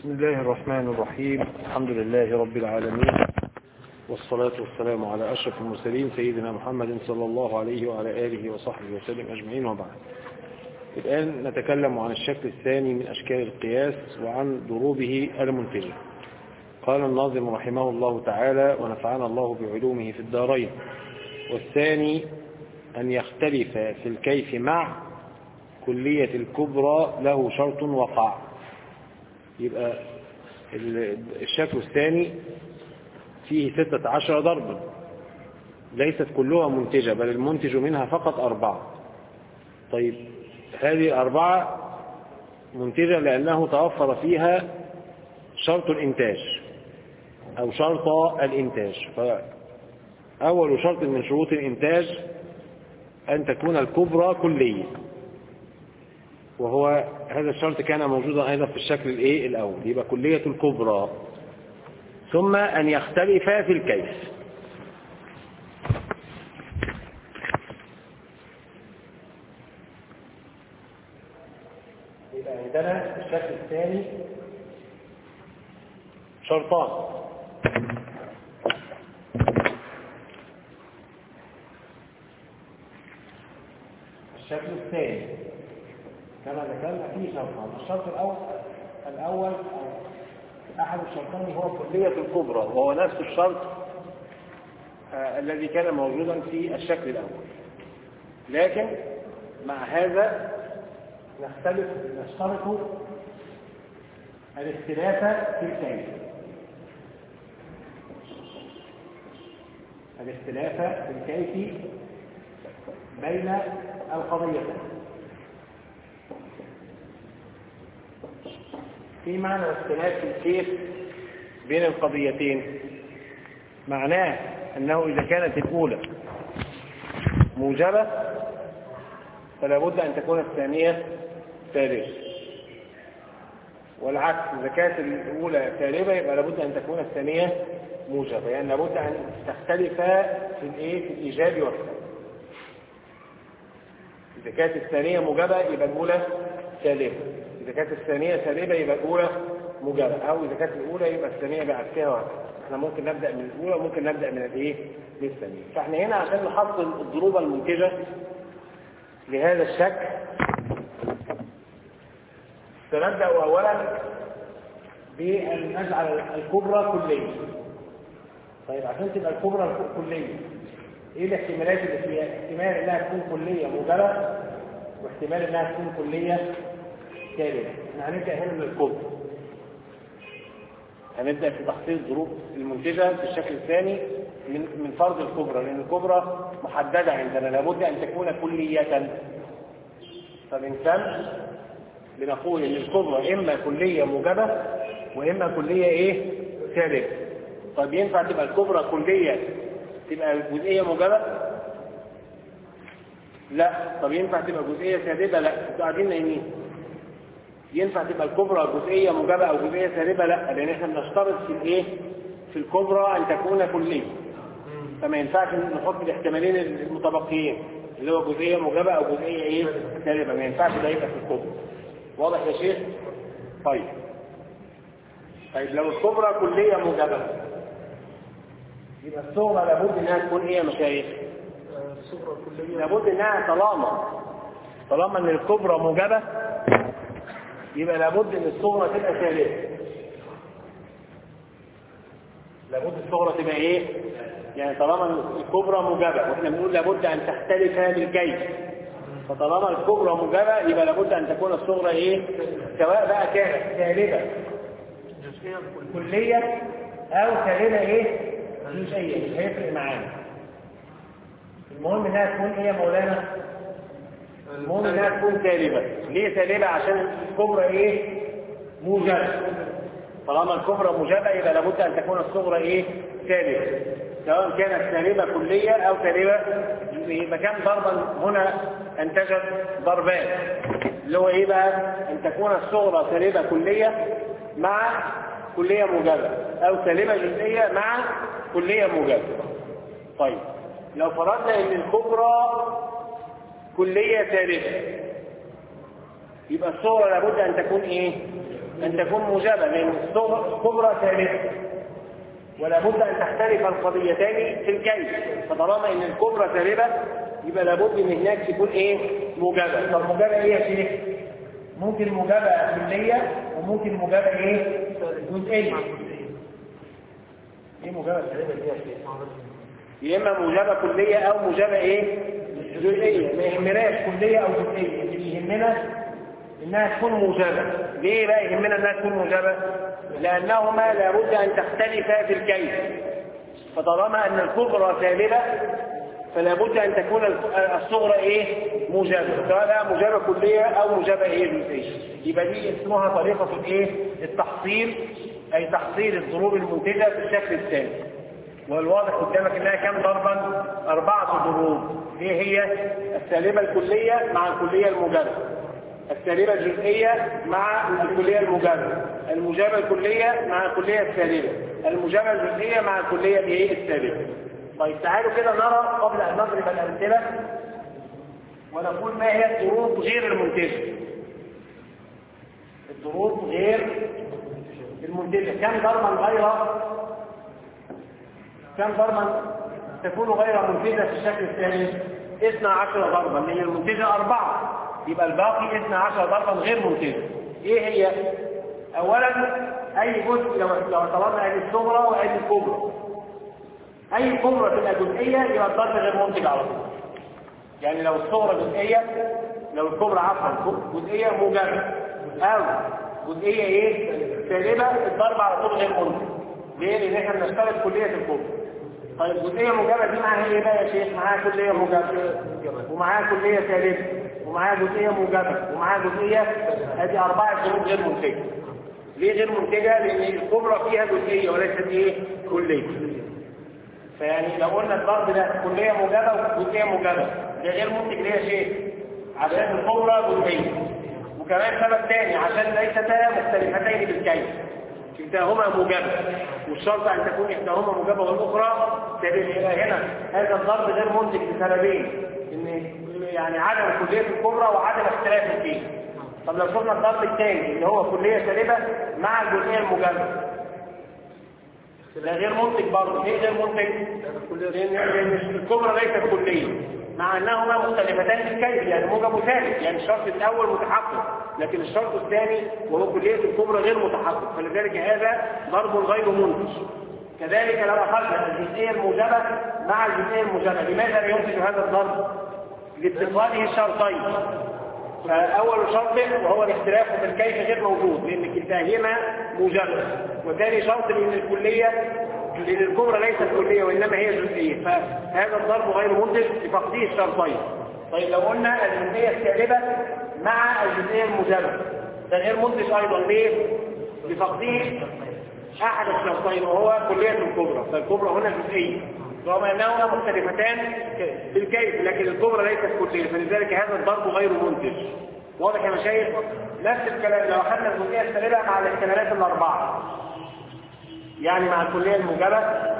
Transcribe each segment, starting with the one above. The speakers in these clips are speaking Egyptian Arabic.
بسم الله الرحمن الرحيم الحمد لله رب العالمين والصلاة والسلام على أشرف المرسلين سيدنا محمد صلى الله عليه وعلى آله وصحبه وسلم أجمعين وبعد الآن نتكلم عن الشكل الثاني من أشكال القياس وعن ضروبه المنتجة قال الناظم رحمه الله تعالى ونفعنا الله بعلومه في الدارين والثاني أن يختلف في الكيف مع كلية الكبرى له شرط وقع يبقى الشكل الثاني فيه ستة عشر ضربا ليست كلها منتجة بل المنتج منها فقط أربعة طيب هذه أربعة منتجة لأنه توفر فيها شرط الإنتاج أو شرط الإنتاج فأول شرط من شروط الإنتاج أن تكون الكبرى كلية وهو هذا الشرط كان موجودا أيضا في الشكل الإيه الأول يبقى كلية الكبرى ثم أن يختلف في الكيف يبقى عندنا الشكل الثاني شرطان الشكل الثاني كما ذكرنا فيه شرطان الشرط الأول الأول أحد الشرطين هو كلية الكبرى وهو نفس الشرط آه الذي كان موجودا في الشكل الأول لكن مع هذا نختلف نشترط الاختلاف في الكيف الاختلاف في الكيف بين القضيتين في معنى اختلاف في الكيف بين القضيتين معناه أنه إذا كانت الأولى موجبة فلا بد أن تكون الثانية سالبة والعكس إذا كانت الأولى سالبة يبقى لابد أن تكون الثانية موجبة يعني لابد أن تختلف في الإيه في الإيجاب والسلب إذا كانت الثانية موجبة يبقى الأولى سالبة إذا كانت الثانية سالبة يبقى الأولى موجبة أو إذا كانت الأولى يبقى الثانية بعكسها وهكذا احنا ممكن نبدأ من الأولى وممكن نبدأ من الإيه؟ من الثانية فاحنا هنا عشان نحصل الضروب المنتجة لهذا الشكل سنبدأ أولا بأن نجعل الكبرى كلية طيب عشان تبقى الكبرى كلية ايه الاحتمالات اللي فيها؟ احتمال انها تكون كلية موجبة واحتمال انها تكون كلية سالبة احنا هنبدأ هنا من الكبرى هنبدأ في تحصيل الظروف المنتجة في الشكل الثاني من من فرض الكبرى لأن الكبرى محددة عندنا لابد أن تكون كلية فمن ثم بنقول ان الكبرى اما كلية موجبة واما كلية ايه سالبة طب ينفع تبقى الكبرى كلية تبقى جزئية موجبة لا طب ينفع تبقى جزئية سالبة لا انتوا قاعدين نايمين ينفع تبقى الكبرى جزئية موجبة او جزئية سالبة لا لان احنا بنشترط في الايه في الكبرى ان تكون كلية فما ينفعش نحط الاحتمالين المتبقيين اللي هو جزئية موجبة او جزئية ايه سالبة ما ينفعش ده يبقى في الكبرى واضح يا شيخ طيب طيب لو الكبرى كلية موجبة يبقى الصغرى لابد انها تكون ايه يا مشايخ الصغرى كلية لابد انها طالما طالما ان الكبرى موجبة يبقى لابد ان الصغرى تبقى سالبة لابد الصغرى تبقى ايه يعني طالما الكبرى موجبة واحنا بنقول لابد ان تختلف بالكيف فطالما الكبرى موجبة يبقى لابد ان تكون الصغرى ايه سواء بقى كانت سالبة جزئية كلية او سالبة ايه جزئية مش هيفرق معانا المهم انها تكون ايه يا مولانا المهم انها تكون سالبة ليه سالبة عشان الكبرى ايه موجبة طالما الكبرى موجبة يبقى لابد ان تكون الصغرى ايه سالبة سواء كانت سالبة كلية او سالبة يبقى كم ضربا هنا انتجت ضربان اللي هو ايه بقى ان تكون الصغرى سالبة كلية مع كلية موجبة او سالبة جزئية مع كلية موجبة طيب لو فرضنا ان الكبرى كلية سالبة يبقى الصغرى لابد ان تكون ايه أن تكون موجبة لأن الصغرى كبرى ثالثة ولا بد أن تختلف القضيتان في الكيف فطالما أن الكبرى ثالثة يبقى لابد ان هناك تكون ايه موجبه طب موجبه ايه يا شيخ ممكن موجبه كليه وممكن موجبه ايه جزئيه ايه موجبه ثالثه دي يا شيخ يا اما موجبه كليه او موجبه ايه جزئيه ما يهمناش كليه او جزئيه اللي يهمنا انها تكون موجبه ليه بقى يهمنا انها تكون موجبه لانهما لابد ان تختلفا في الكيف فطالما ان الكبرى ثالثه فلا بد ان تكون الصغرى ايه موجبه سواء بقى موجبه كليه او موجبه ايه جزئيه يبقى دي اسمها طريقه الايه التحصيل اي تحصيل الضروب المنتجه في الشكل الثاني والواضح قدامك انها كم ضربا اربعه ضروب ايه هي السالبه الكليه مع الكليه الموجبه السالبه الجزئيه مع الكليه الموجبه الموجبه الكليه مع الكليه السالبه الموجبه الجزئيه مع الكليه الايه السالبه طيب تعالوا كده نرى قبل ان نضرب الامثله ونقول ما هي الضروب غير المنتجه الضروب غير المنتجه كم ضربا غير كم ضربا تكون غير منتجه في الشكل الثاني 12 ضربا لان المنتجه اربعه يبقى الباقي 12 ضربا غير منتجه ايه هي اولا اي جزء لو لو طلبنا ادي الصغرى وادي الكبرى اي كبرى تبقى جزئيه يبقى الضرب غير منتج على طول يعني لو الصغرى جزئيه لو الكبرى عفوا جزئيه موجبه او جزئيه ايه سالبه الضرب على طول غير منتج ليه لان احنا بنشتغل كليه الكبرى طيب جزئيه موجبه دي معاها ايه بقى يا شيخ معاها كليه موجبه ومعاها كليه سالبه ومعاها جزئيه موجبه ومعاها جزئيه ادي اربعه ضروب غير منتجه ليه غير منتجه لان الكبرى فيها جزئيه وليست ايه كليه فيعني لو قلنا الضرب ده كلية موجبة وجزئية موجبة ده غير منتج ليه يا شيخ عشان الكبرى جزئية وكمان سبب تاني عشان ليستا مختلفتين بالكيف كلتاهما موجبة والشرط أن تكون إحداهما موجبة والأخرى سالبة هنا هذا الضرب غير منتج لسببين إن يعني عدم كلية الكبرى وعدم اختلاف الكيف طب لو شفنا الضرب الثاني اللي هو كلية سالبة مع الجزئية الموجبة ده غير منتج برضه ليه غير منتج لان الكبرى ليست كليه مع انهما مختلفتان في الكيف يعني موجب وثالث يعني الشرط الاول متحقق لكن الشرط الثاني وهو كليه الكبرى غير متحقق فلذلك هذا ضرب غير منتج كذلك لو اخذنا الجزئيه الموجبه مع الجزئيه الموجبه لماذا لا ينتج هذا الضرب لاتصاله الشرطين فأول شرط وهو الاختلاف في الكيف غير موجود لأن كلتاهما موجبة وثاني شرط لأن الكلية لأن الكبرى ليست كلية وإنما هي جزئية فهذا الضرب غير منتج لفقده الشرطين طيب لو قلنا الجزئية السالبة مع الجزئية الموجبة ده غير منتج أيضا ليه؟ لفقده أحد الشرطين وهو كلية الكبرى فالكبرى هنا جزئية رغم انهما مختلفتان في الكيف لكن الكبرى ليست كليه فلذلك هذا الضرب غير منتج واضح يا مشايخ نفس الكلام لو اخذنا الجزئيه السالبه مع الاحتمالات الاربعه يعني مع الكليه الموجبه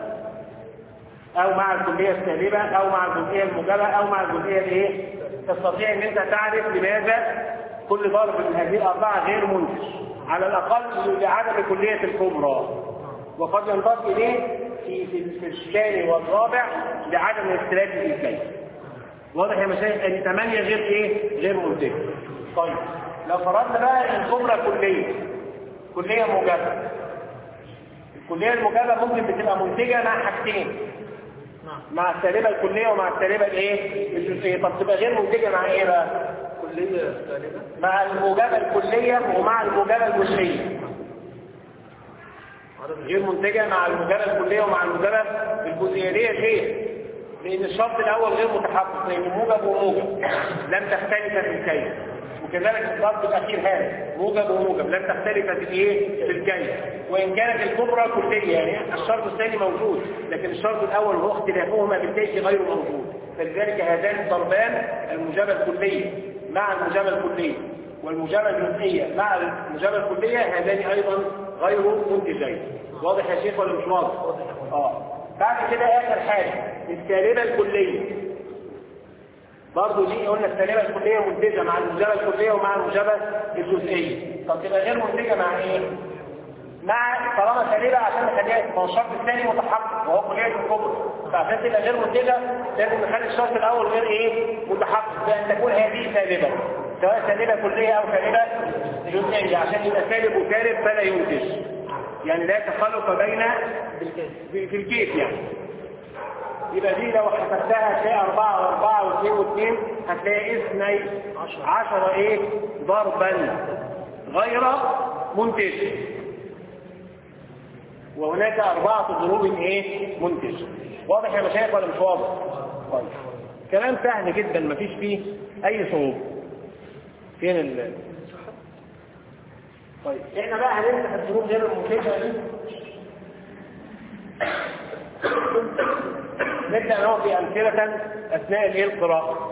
او مع الكليه السالبه او مع الجزئيه الموجبه او مع الجزئيه الايه تستطيع ان انت تعرف لماذا كل ضرب من هذه الاربعه غير منتج على الاقل لعدم كليه الكبرى وقد ينضاف اليه في في الثاني والرابع لعدم الاختلاف في الكيف واضح يا مشايخ ان ثمانية غير ايه غير منتجة طيب لو فرضنا بقى الكبرى كلية كلية موجبة الكلية الموجبة ممكن بتبقى منتجة مع حاجتين مع السالبة الكلية ومع السالبة الايه الجزئية طب تبقى غير منتجة مع ايه بقى كلية سالبة مع الموجبة الكلية ومع الموجبة الجزئية غير منتجة مع الموجبة الكلية ومع الموجبة الجزئية ليه يا شيخ؟ لأن الشرط الأول غير متحقق لأن موجب وموجب لم تختلف في الكيف وكذلك الضرب الأخير هذا موجب وموجب لم تختلف في الإيه؟ في الكيف وإن كانت الكبرى كلية يعني الشرط الثاني موجود لكن الشرط الأول هو اختلافهما في الكيف غير موجود فلذلك هذان الضربان الموجبة الكلية مع الموجبة الكلية والموجبة الجزئية مع الموجبة الكلية هذان أيضا غير منتجين واضح يا شيخ ولا مش واضح اه بعد كده اخر حاجه السالبه الكليه برضه دي قلنا السالبه الكليه منتجه مع الموجبه الكليه ومع الموجبه الجزئيه طب تبقى غير منتجه مع ايه مع طالما سالبه عشان نخليها ما هو الشرط الثاني متحقق وهو كليه الكبرى فعشان تبقى غير منتجه لازم نخلي الشرط الاول غير ايه متحقق بان تكون هذه سالبه سواء سالبه كليه او سالبه جزئيه عشان يبقى سالب وسالب فلا ينتج يعني لا تخلف بين في في الكيف يعني يبقى دي لو حسبتها هتلاقي أربعة وأربعة واثنين واثنين هتلاقي اثني عشرة إيه ضربا غير منتج وهناك أربعة ضروب إيه منتج واضح يا مشايخ ولا مش واضح؟ طيب كلام سهل جدا مفيش فيه أي صعوبة فين ال طيب احنا بقى هنمسح الضروب غير المنتجة دي نبدأ نعطي أمثلة أثناء الإيه القراءة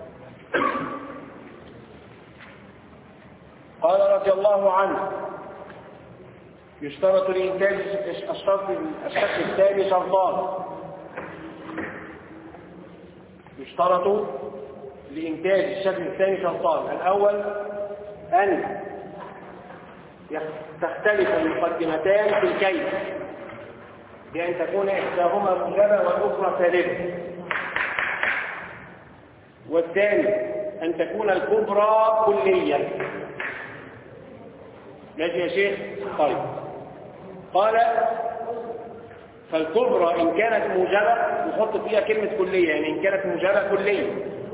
قال رضي الله عنه يشترط لإنتاج الشرط الشكل الثاني شرطان يشترط لإنتاج الشكل الثاني شرطان الأول أن تختلف المقدمتان في الكيف بأن تكون إحداهما موجبة والأخرى سالبة والثاني أن تكون الكبرى كلية ماشي يا شيخ طيب قال فالكبرى إن كانت موجبة نحط فيها كلمة كلية يعني إن كانت موجبة كلية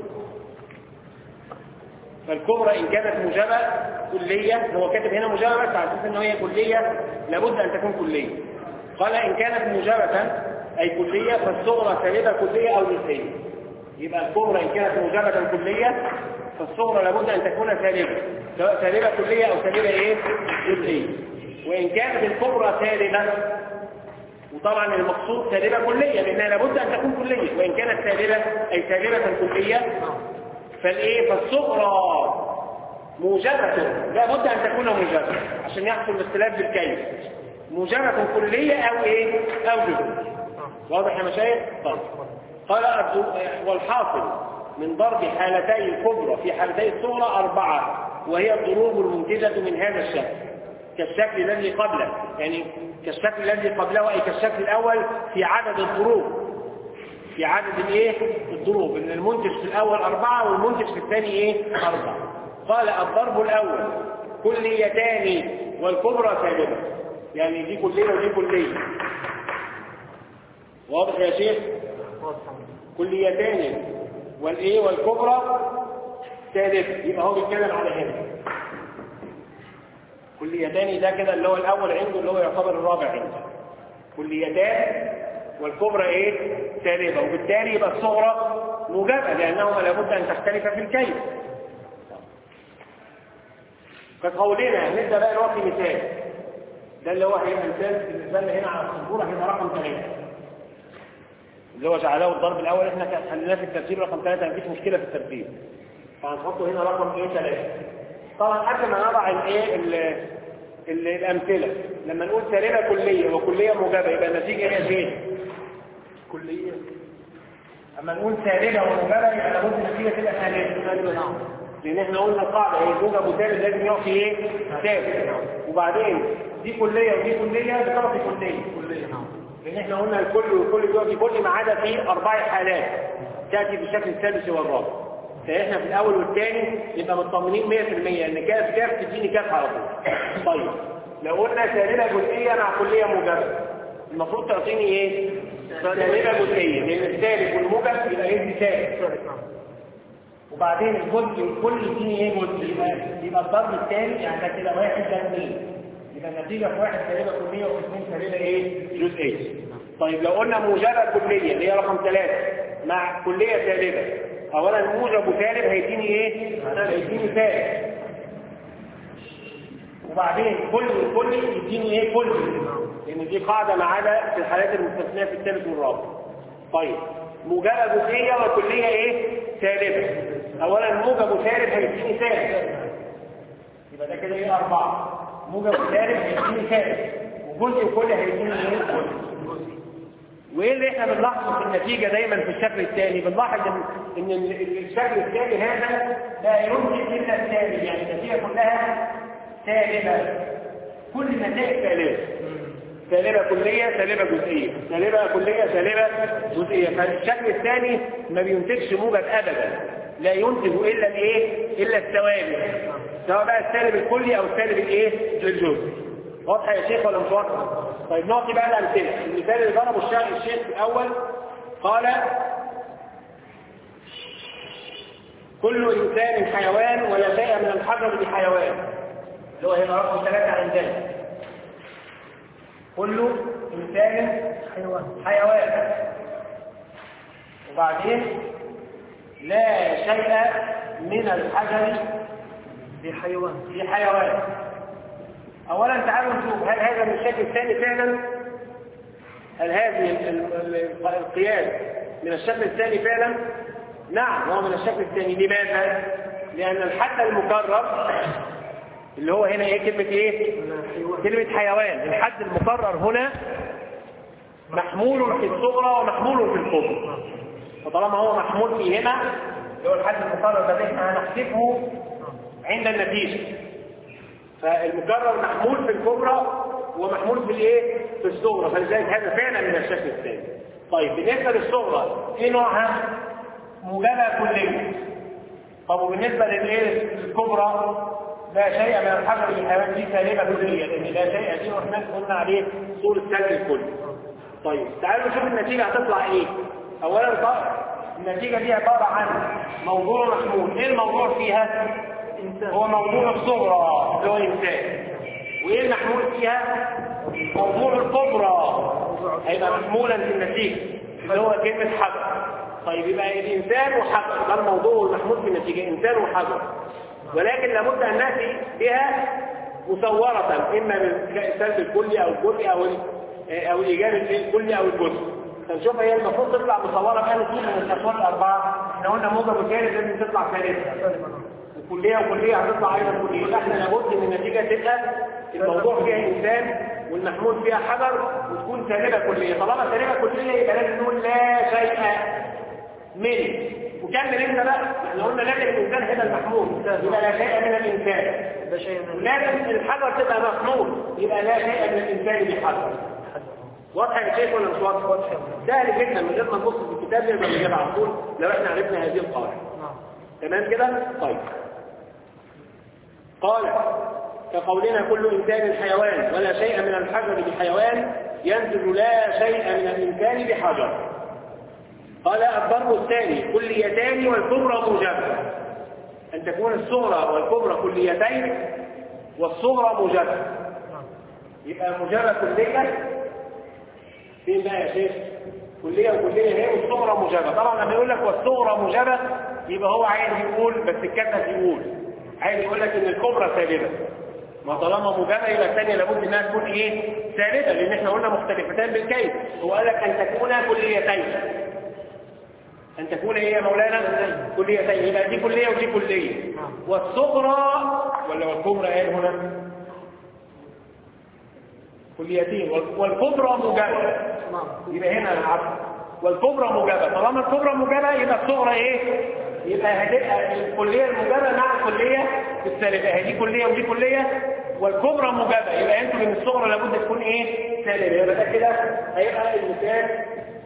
فالكبرى إن كانت موجبة كلية هو كاتب هنا موجبة بس على أساس إن هي كلية لابد أن تكون كلية قال إن كانت موجبة أي كلية فالصغرى سالبة كلية أو جزئية يبقى الكبرى إن كانت موجبة كلية فالصغرى لابد أن تكون سالبة سواء سالبة كلية أو سالبة إيه؟ جزئية وإن كانت الكبرى سالبة وطبعا المقصود سالبة كلية لأنها لابد أن تكون كلية وإن كانت سالبة أي سالبة كلية فالإيه؟ فالصغرى موجبة لابد أن تكون موجبة عشان يحصل الاختلاف بالكيف موجبة كلية أو إيه؟ أو جزء واضح يا مشايخ؟ طيب قال والحاصل من ضرب حالتي الكبرى في حالتي الصغرى أربعة وهي الضروب المنتجة من هذا الشكل كالشكل الذي قبله يعني كالشكل الذي قبله أي كالشكل الأول في عدد الضروب في عدد الايه الضروب ان المنتج في الاول اربعة والمنتج في الثاني ايه اربعة قال الضرب الاول كليتان والكبرى سالبة يعني دي كلية ودي كلية واضح يا شيخ كليتان والايه والكبرى سالبة يبقى هو بيتكلم على هنا كليتان ده كده اللي هو الاول عنده اللي هو يعتبر الرابع عنده كليتان والكبرى ايه سالبة وبالتالي يبقى الصغرى موجبة لأنهما لابد أن تختلف في الكيف كقولنا نبدأ بقى نوفي مثال ده اللي هو هيبقى مثال بالنسبة لنا هنا على السبورة هيبقى رقم ثلاثة اللي هو جعله الضرب الأول احنا خليناه في الترتيب رقم ثلاثة مفيش مشكلة في الترتيب فهنحطه هنا رقم ايه ثلاثة طبعا قبل ما نضع الايه الأمثلة لما نقول سالبة كلية وكلية موجبة يبقى النتيجة هي فين؟ كلية اما نقول سالبه وموجبه يبقى لابد النتيجه تبقى سالبه نعم لان احنا قلنا القاعده هي موجب وسالب لازم يعطي ايه سالب وبعدين دي كليه ودي كليه بتعطي كليه كلية نعم لان احنا قلنا الكل والكل بيعطي كل ما عدا في اربع حالات تاتي بالشكل السادس والرابع فاحنا في الاول والثاني نبقى مطمنين 100% ان كاف كاف تديني كاف على طول طيب لو قلنا سالبه جزئيه مع كليه موجبه المفروض تعطيني ايه سالبه جزئيه لان السالب والموجب يبقى يدي سالب وبعدين الجزء الكل يديني ايه جزء يبقى يبقى الضرب الثاني يعني ده كده واحد ده اثنين يبقى النتيجه في واحد سالبه كليه وفي اثنين سالبه ايه جزئيه طيب لو قلنا موجبه كليه اللي هي رقم ثلاثه مع كليه سالبه اولا موجب وسالب هيديني ايه هيديني سالب وبعدين كل كل يديني ايه كل لان دي قاعده ما عدا في الحالات المستثنيه في الثالث والرابع طيب موجبه جزئيه وكليه ايه سالبه اولا موجب وسالب هيديني سالب يبقى ده كده ايه اربعه موجب وسالب هيديني سالب وجزء وكل هيديني ايه كل وايه اللي احنا بنلاحظه في النتيجه دايما في الشكل الثاني بنلاحظ ان ان ال- الشكل الثاني هذا لا ينتج الا السالب يعني النتيجه كلها سالبه كل النتائج سالبه سالبه كليه سالبه جزئيه سالبه كليه سالبه جزئيه فالشكل الثاني ما بينتجش موجب ابدا لا ينتج الا الايه الا الثوابت سواء بقى السالب الكلي او السالب الايه الجزئي واضحه يا شيخ ولا مش واضحه طيب نعطي بقى الامثله المثال اللي ضربه الشيخ الشيخ الاول قال كل انسان حيوان ولا شيء من الحجر بحيوان اللي هو هنا رقم ثلاثه عندنا كل انسان حيوان حيوان وبعدين لا شيء من الحجر بحيوان في حيوان اولا تعالوا نشوف هل هذا من الشكل الثاني فعلا هل هذه ال- ال- ال- القياس من الشكل الثاني فعلا نعم هو من الشكل الثاني لماذا لان الحد المكرر اللي هو هنا ايه كلمه ايه حيوان كلمه حيوان الحد المكرر هنا محمول في الصغرى ومحمول في الكبرى وطالما هو محمول في هنا اللي هو الحد المكرر ده احنا هنحذفه عند النتيجة فالمكرر محمول في الكبرى ومحمول في الايه في الصغرى فلذلك هذا فعلا من الشكل الثاني طيب بالنسبة للصغرى ايه نوعها موجبة كلية طب وبالنسبة للايه الكبرى لا شيء من الحجر الحيوان دي سالبة كلية لان لا شيء دي واحنا قلنا عليه صورة سلب الكلي طيب تعالوا نشوف النتيجة هتطلع ايه اولا طيب النتيجة دي عبارة عن موضوع محمول ايه الموضوع فيها إنسان هو موضوع الصغرى اللي هو انسان وايه المحمول فيها موضوع الكبرى هيبقى محمولا في النتيجة اللي هو كلمة حجر طيب يبقى الانسان وحجر ده الموضوع المحمول في النتيجة انسان وحجر ولكن لابد ان ناتي بها مصورة اما بالسلب الكلي او الجزئي او ال- او الايجاب الكلي او الجزئي فنشوف هي المفروض تطلع مصورة بأي صورة من الأصوات الأربعة احنا قلنا موجب وثالث لازم تطلع ثالثة وكلية وكلية هتطلع أيضا كلية يبقى احنا لابد ان النتيجة تبقى الموضوع فيها إنسان والمحمول فيها حجر وتكون سالبة كلية طالما سالبة كلية يبقى لازم نقول لا شيء من وكمل انت بقى احنا قلنا لازم الإنسان هنا المحمول يبقى لا شيء من الإنسان ده شيء من ولازم الحجر تبقى محمول يبقى لا شيء من الإنسان بحجر واضحة يا شيخ ولا مش واضحة؟ سهل جدا من غير ما نبص في الكتاب نقدر نجيب على طول لو احنا عرفنا هذه القاعدة نعم تمام كده؟ طيب قال كقولنا كل إنسان حيوان ولا شيء من الحجر بحيوان ينزل لا شيء من الإنسان بحجر قال الضرب الثاني كليتان والكبرى موجبة أن تكون الصغرى والكبرى كليتين والصغرى موجبة نعم يبقى موجبة كلية فين بقى يا شيخ كلية وكلية هي والصغرى موجبة طبعا لما يقول لك والصغرى موجبة يبقى هو عايز يقول بس الكتب يقول عايز يقول لك ان الكبرى سالبة ما طالما موجبة يبقى الثانية لابد انها تكون ايه سالبة لان احنا قلنا مختلفتان بالكيف هو قال لك ان تكون كليتين ان تكون ايه يا مولانا كليتين يبقى دي كلية ودي كلية والصغرى ولا والكبرى قال هنا كليتين وال- والكبرى موجبة نعم يبقى هنا العصر والكبرى موجبة طالما الكبرى موجبة يبقى الصغرى ايه يبقى هتبقى الكلية الموجبة مع الكلية السالبة هذه كلية ودي كلية والكبرى موجبة يبقى انتوا من الصغرى لابد تكون ايه سالبة يبقى ده كده هيبقى المثال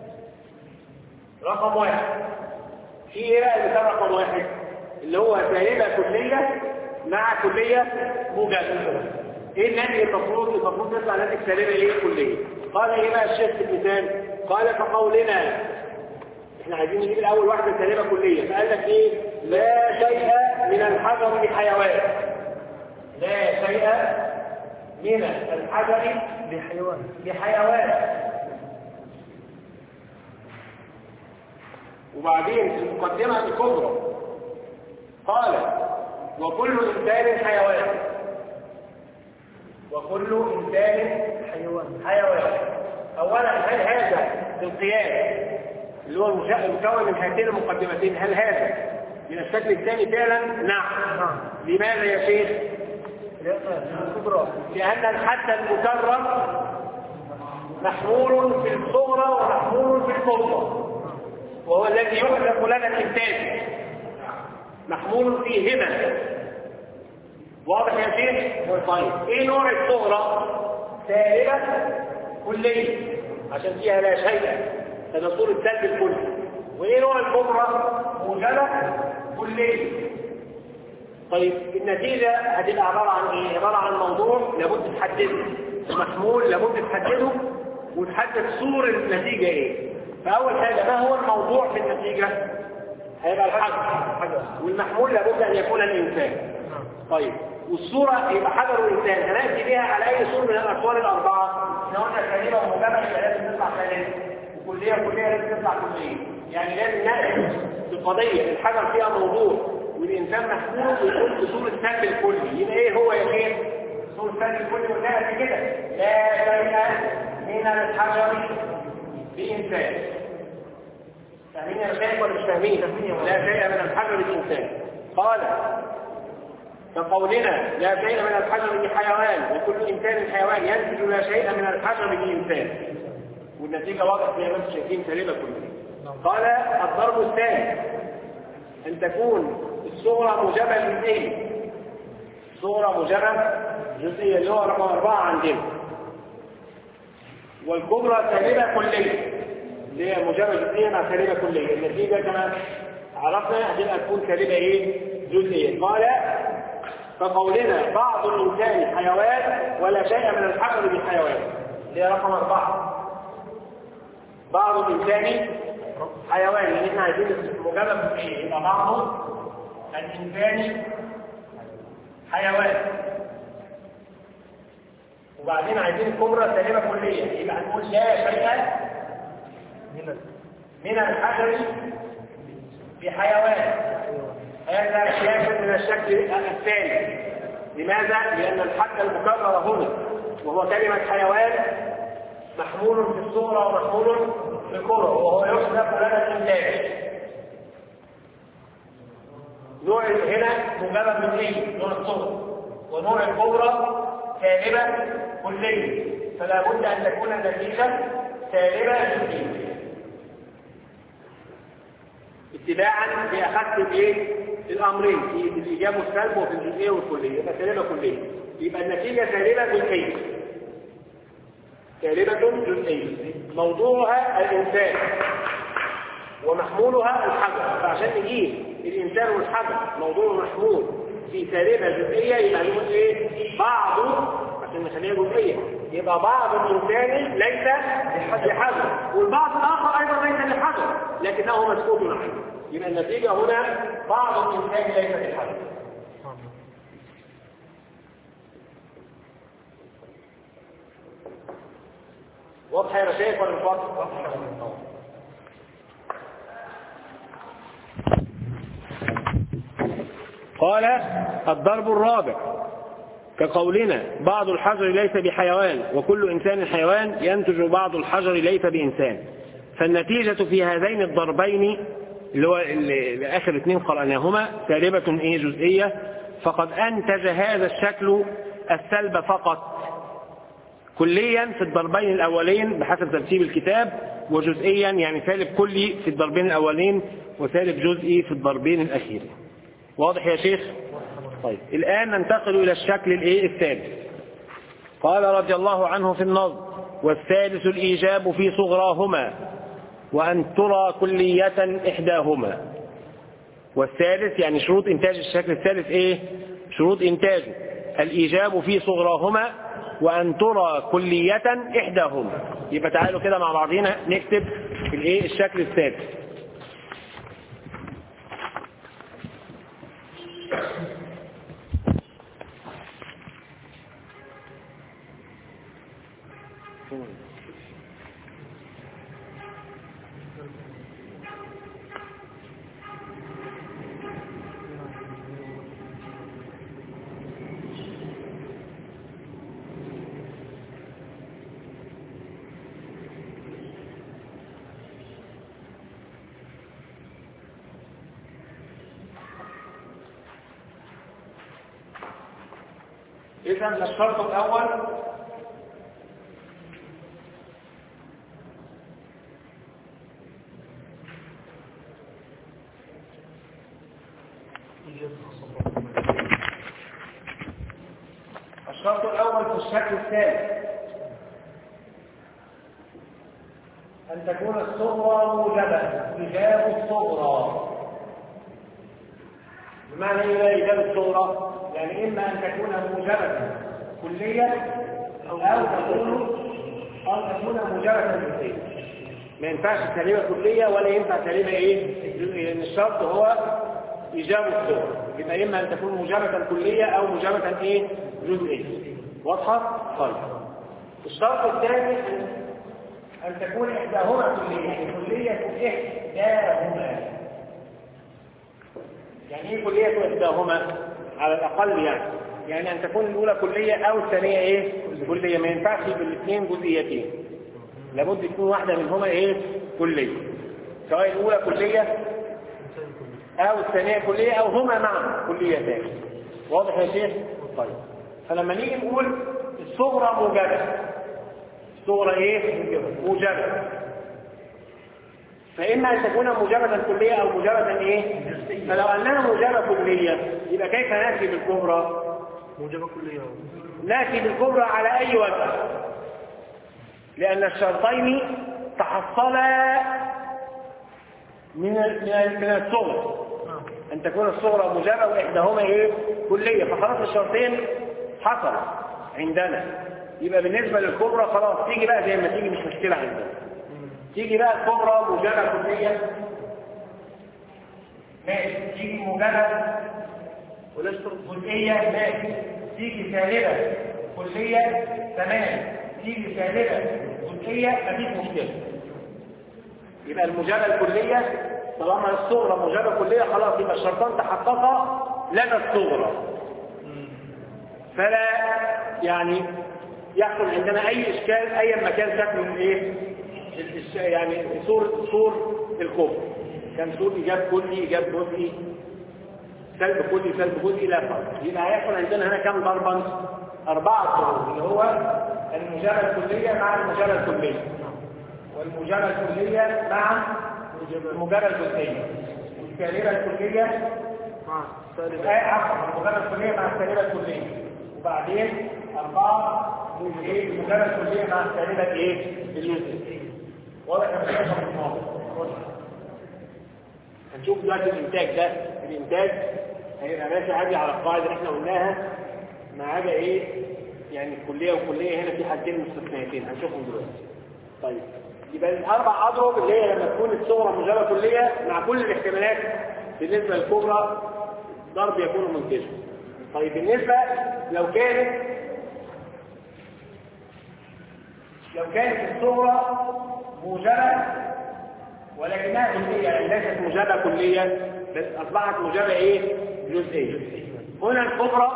رقم واحد في ايه بقى المثال رقم واحد اللي هو سالبة كلية مع كلية موجبة ايه الناتج المفروض المفروض نطلع ناتج سالبة ايه كلية قال ايه بقى الشيخ في المثال قال كقولنا احنا عايزين نجيب الاول واحدة سالبة كلية فقال لك ايه لا شيء من الحجر بحيوان لا شيء من الحجر بحيوان بحيوان وبعدين المقدمة الكبرى قال وكل إنسان حيوان وكل إنسان حيوان حيوان أولا هل هذا القياس اللي هو المش- المكون من هاتين المقدمتين هل هذا من الشكل الثاني فعلا؟ نعم نعم لماذا يا شيخ؟ لأن الكبرى لأن الحد المكرر محمول في الصغرى ومحمول في الكبرى وهو الذي يحذف لنا الإنتاج محمول فيه هبة واضح يا شيخ؟ طيب ايه نوع الصغرى؟ سالبة كلية عشان فيها لا شيء هذا صورة السلب الكلي وايه نوع الكبرى؟ موجبة كلية طيب النتيجة هتبقى عبارة عن ايه؟ عبارة عن موضوع لابد تحدده محمول لابد تحدده وتحدد صورة النتيجة ايه فأول حاجة ما هو الموضوع في النتيجة؟ هيبقى الحجر والمحمول لابد أن يكون الإنسان طيب والصورة يبقى حجر الإنسان هنأتي بها على أي صورة من الأصوار الأربعة احنا قلنا كلمة ومجمع يبقى لازم تطلع كلمة وكلية وكلية لازم تطلع كلية يعني لازم نأتي بقضية الحجر فيها موضوع والإنسان محمول ويكون بصورة سلب الكلي يبقى إيه هو يا شيخ؟ صورة سلب الكلي قلناها قبل كده لا شيء من الحجر بإنسان فاهمين يا شيخ ولا مش فاهمين؟ لا شيء من الحجر بإنسان قال كقولنا لا شيء من الحجر بحيوان وكل إنسان حيوان ينتج لا شيء من الحجر بإنسان والنتيجة واضحة زي ما انتم شايفين تقريبا كلها قال الضرب الثاني أن تكون الصغرى موجبة جزئية صغرى موجبة جزئية اللي هو رقم أربعة عندنا والكبرى سالبة كلية اللي هي موجبة جزئية مع سالبة كلية النتيجة كما عرفنا هتبقى تكون سالبة ايه؟ جزئية قال كقولنا بعض الإنسان حيوان ولا شيء من الحجر بالحيوان اللي هي رقم أربعة بعض الإنسان حيوان لأن احنا عايزين مجرد ايه؟ يبقى بعض الإنسان حيوان وبعدين عايزين الكبرى سالبة كلية يبقى هنقول لا شيء من الحجر بحيوان هذا شيء من الشكل الثاني لماذا؟ لأن الحد المكرر هنا وهو كلمة حيوان محمول في الصورة ومحمول في الكرة وهو يحذف لنا الإنتاج نوع هنا مجرد من ايه؟ نوع الصورة ونوع الكبرى سالبة كلية فلا بد أن تكون النتيجة سالبة جزئية اتباعا لأخذت الايه؟ الأمرين في الإيجاب والسلب وفي الجزئية والكلية يبقى سالبة كلية يبقى النتيجة سالبة جزئية سالبة جزئية موضوعها الإنسان ومحمولها الحجر فعشان نجيب الإنسان والحجر موضوع محمول في سالبة جزئية يبقى نقول إيه بعض عشان نخليها جزئية يبقى بعض الإنسان ليس بحجر والبعض الآخر أيضا ليس بحجر لكنه مسكوت عنه يبقى النتيجة هنا بعض الإنسان ليس بحجر واضحة يا مشايخ ولا مش واضحة؟ قال الضرب الرابع كقولنا بعض الحجر ليس بحيوان وكل إنسان حيوان ينتج بعض الحجر ليس بإنسان فالنتيجة في هذين الضربين اللي هو اللي آخر اثنين قرأناهما سالبة إيه جزئية فقد أنتج هذا الشكل السلب فقط كليا في الضربين الأولين بحسب ترتيب الكتاب وجزئيا يعني سالب كلي في الضربين الأولين وسالب جزئي في الضربين الأخيرين واضح يا شيخ طيب الآن ننتقل إلى الشكل الإيه الثالث قال رضي الله عنه في النظم والثالث الإيجاب في صغراهما وأن ترى كلية إحداهما والثالث يعني شروط إنتاج الشكل الثالث إيه شروط إنتاجه الإيجاب في صغراهما وأن ترى كلية إحداهما يبقى تعالوا كده مع بعضينا نكتب الإيه الشكل الثالث إذا الشرط الأول الشرط الأول في الشكل الثالث أن تكون الصغرى موجبة إيجاب الصغرى بمعنى إيه بقى إيجاب الصغرى؟ يعني إما أن تكون موجبة كلية أو تكون أو تكون موجبة جزئية ما ينفعش كلمة كلية ولا ينفع كلمة إيه؟ جزئية لأن الشرط هو إيجاب الصغرى يبقى إما أن تكون موجبة كلية أو موجبة إيه؟ جزئية واضحة؟ طيب الشرط الثاني أن أن تكون إحداهما كلية يعني كلية إحداهما يعني إيه كلية إحداهما على الأقل يعني يعني أن تكون الأولى كلية أو الثانية إيه كلية ما ينفعش بالاثنين جزئيتين لابد تكون واحدة منهما إيه كلية سواء الأولى كلية أو الثانية كلية أو هما معا كليتان واضح يا شيخ؟ طيب فلما نيجي نقول الصغرى موجبة الصغرى ايه؟ موجبة فإما أن تكون موجبة كلية أو موجبة ايه؟ فلو أنها موجبة كلية يبقى كيف نأتي بالكبرى؟ موجبة كلية نأتي بالكبرى على أي وجه؟ لأن الشرطين تحصلا من من من الصغرى أن تكون الصغرى موجبة وإحداهما إيه؟ كلية فخلاص الشرطين حصل عندنا يبقى بالنسبة للكبرى خلاص تيجي بقى زي ما تيجي مش مشكلة عندنا تيجي بقى الكبرى موجبة كلية ماشي تيجي موجبة ولا اشترط جزئية ماشي تيجي سالبة كلية تمام تيجي سالبة جزئية مفيش مشكلة يبقى الموجبة الكلية طالما الصغرى موجبة كلية خلاص يبقى الشرطان تحققا لنا الصغرى فلا يعني يحصل عندنا اي اشكال ايا ما كان شكل الايه الش- يعني صور صور الكفر كان صور ايجاب كلي ايجاب جزئي سلب كلي سلب جزئي لا فرق يبقى هيحصل عندنا هنا كم ضربا اربعه ضروب اللي هو الموجبه الكليه مع الموجبه الكليه والموجبه الكليه مع الموجبه الجزئيه والسالبه الكليه مع سالب آه، عفوا المجرد الكلية مع السالبة الكلية وبعدين أربعة إيه المجرد الكلية مع السالبة إيه؟ الجزئية واضح يا باشا واضح هنشوف دلوقتي الإنتاج ده الإنتاج هيبقى ماشي عادي على القاعدة اللي إحنا قلناها ما عدا إيه؟ يعني الكلية والكلية هنا في حاجتين مستثنيتين هنشوفهم دلوقتي طيب يبقى الأربع أضرب اللي هي لما تكون الصغرى موجبة كلية مع كل الاحتمالات بالنسبة للكبرى ضرب يكون منتجا طيب بالنسبة لو كانت لو كانت الصغرى موجبة ولكنها جزئية يعني ليست موجبة كلية بس أصبحت موجبة إيه؟ جزئية هنا الكبرى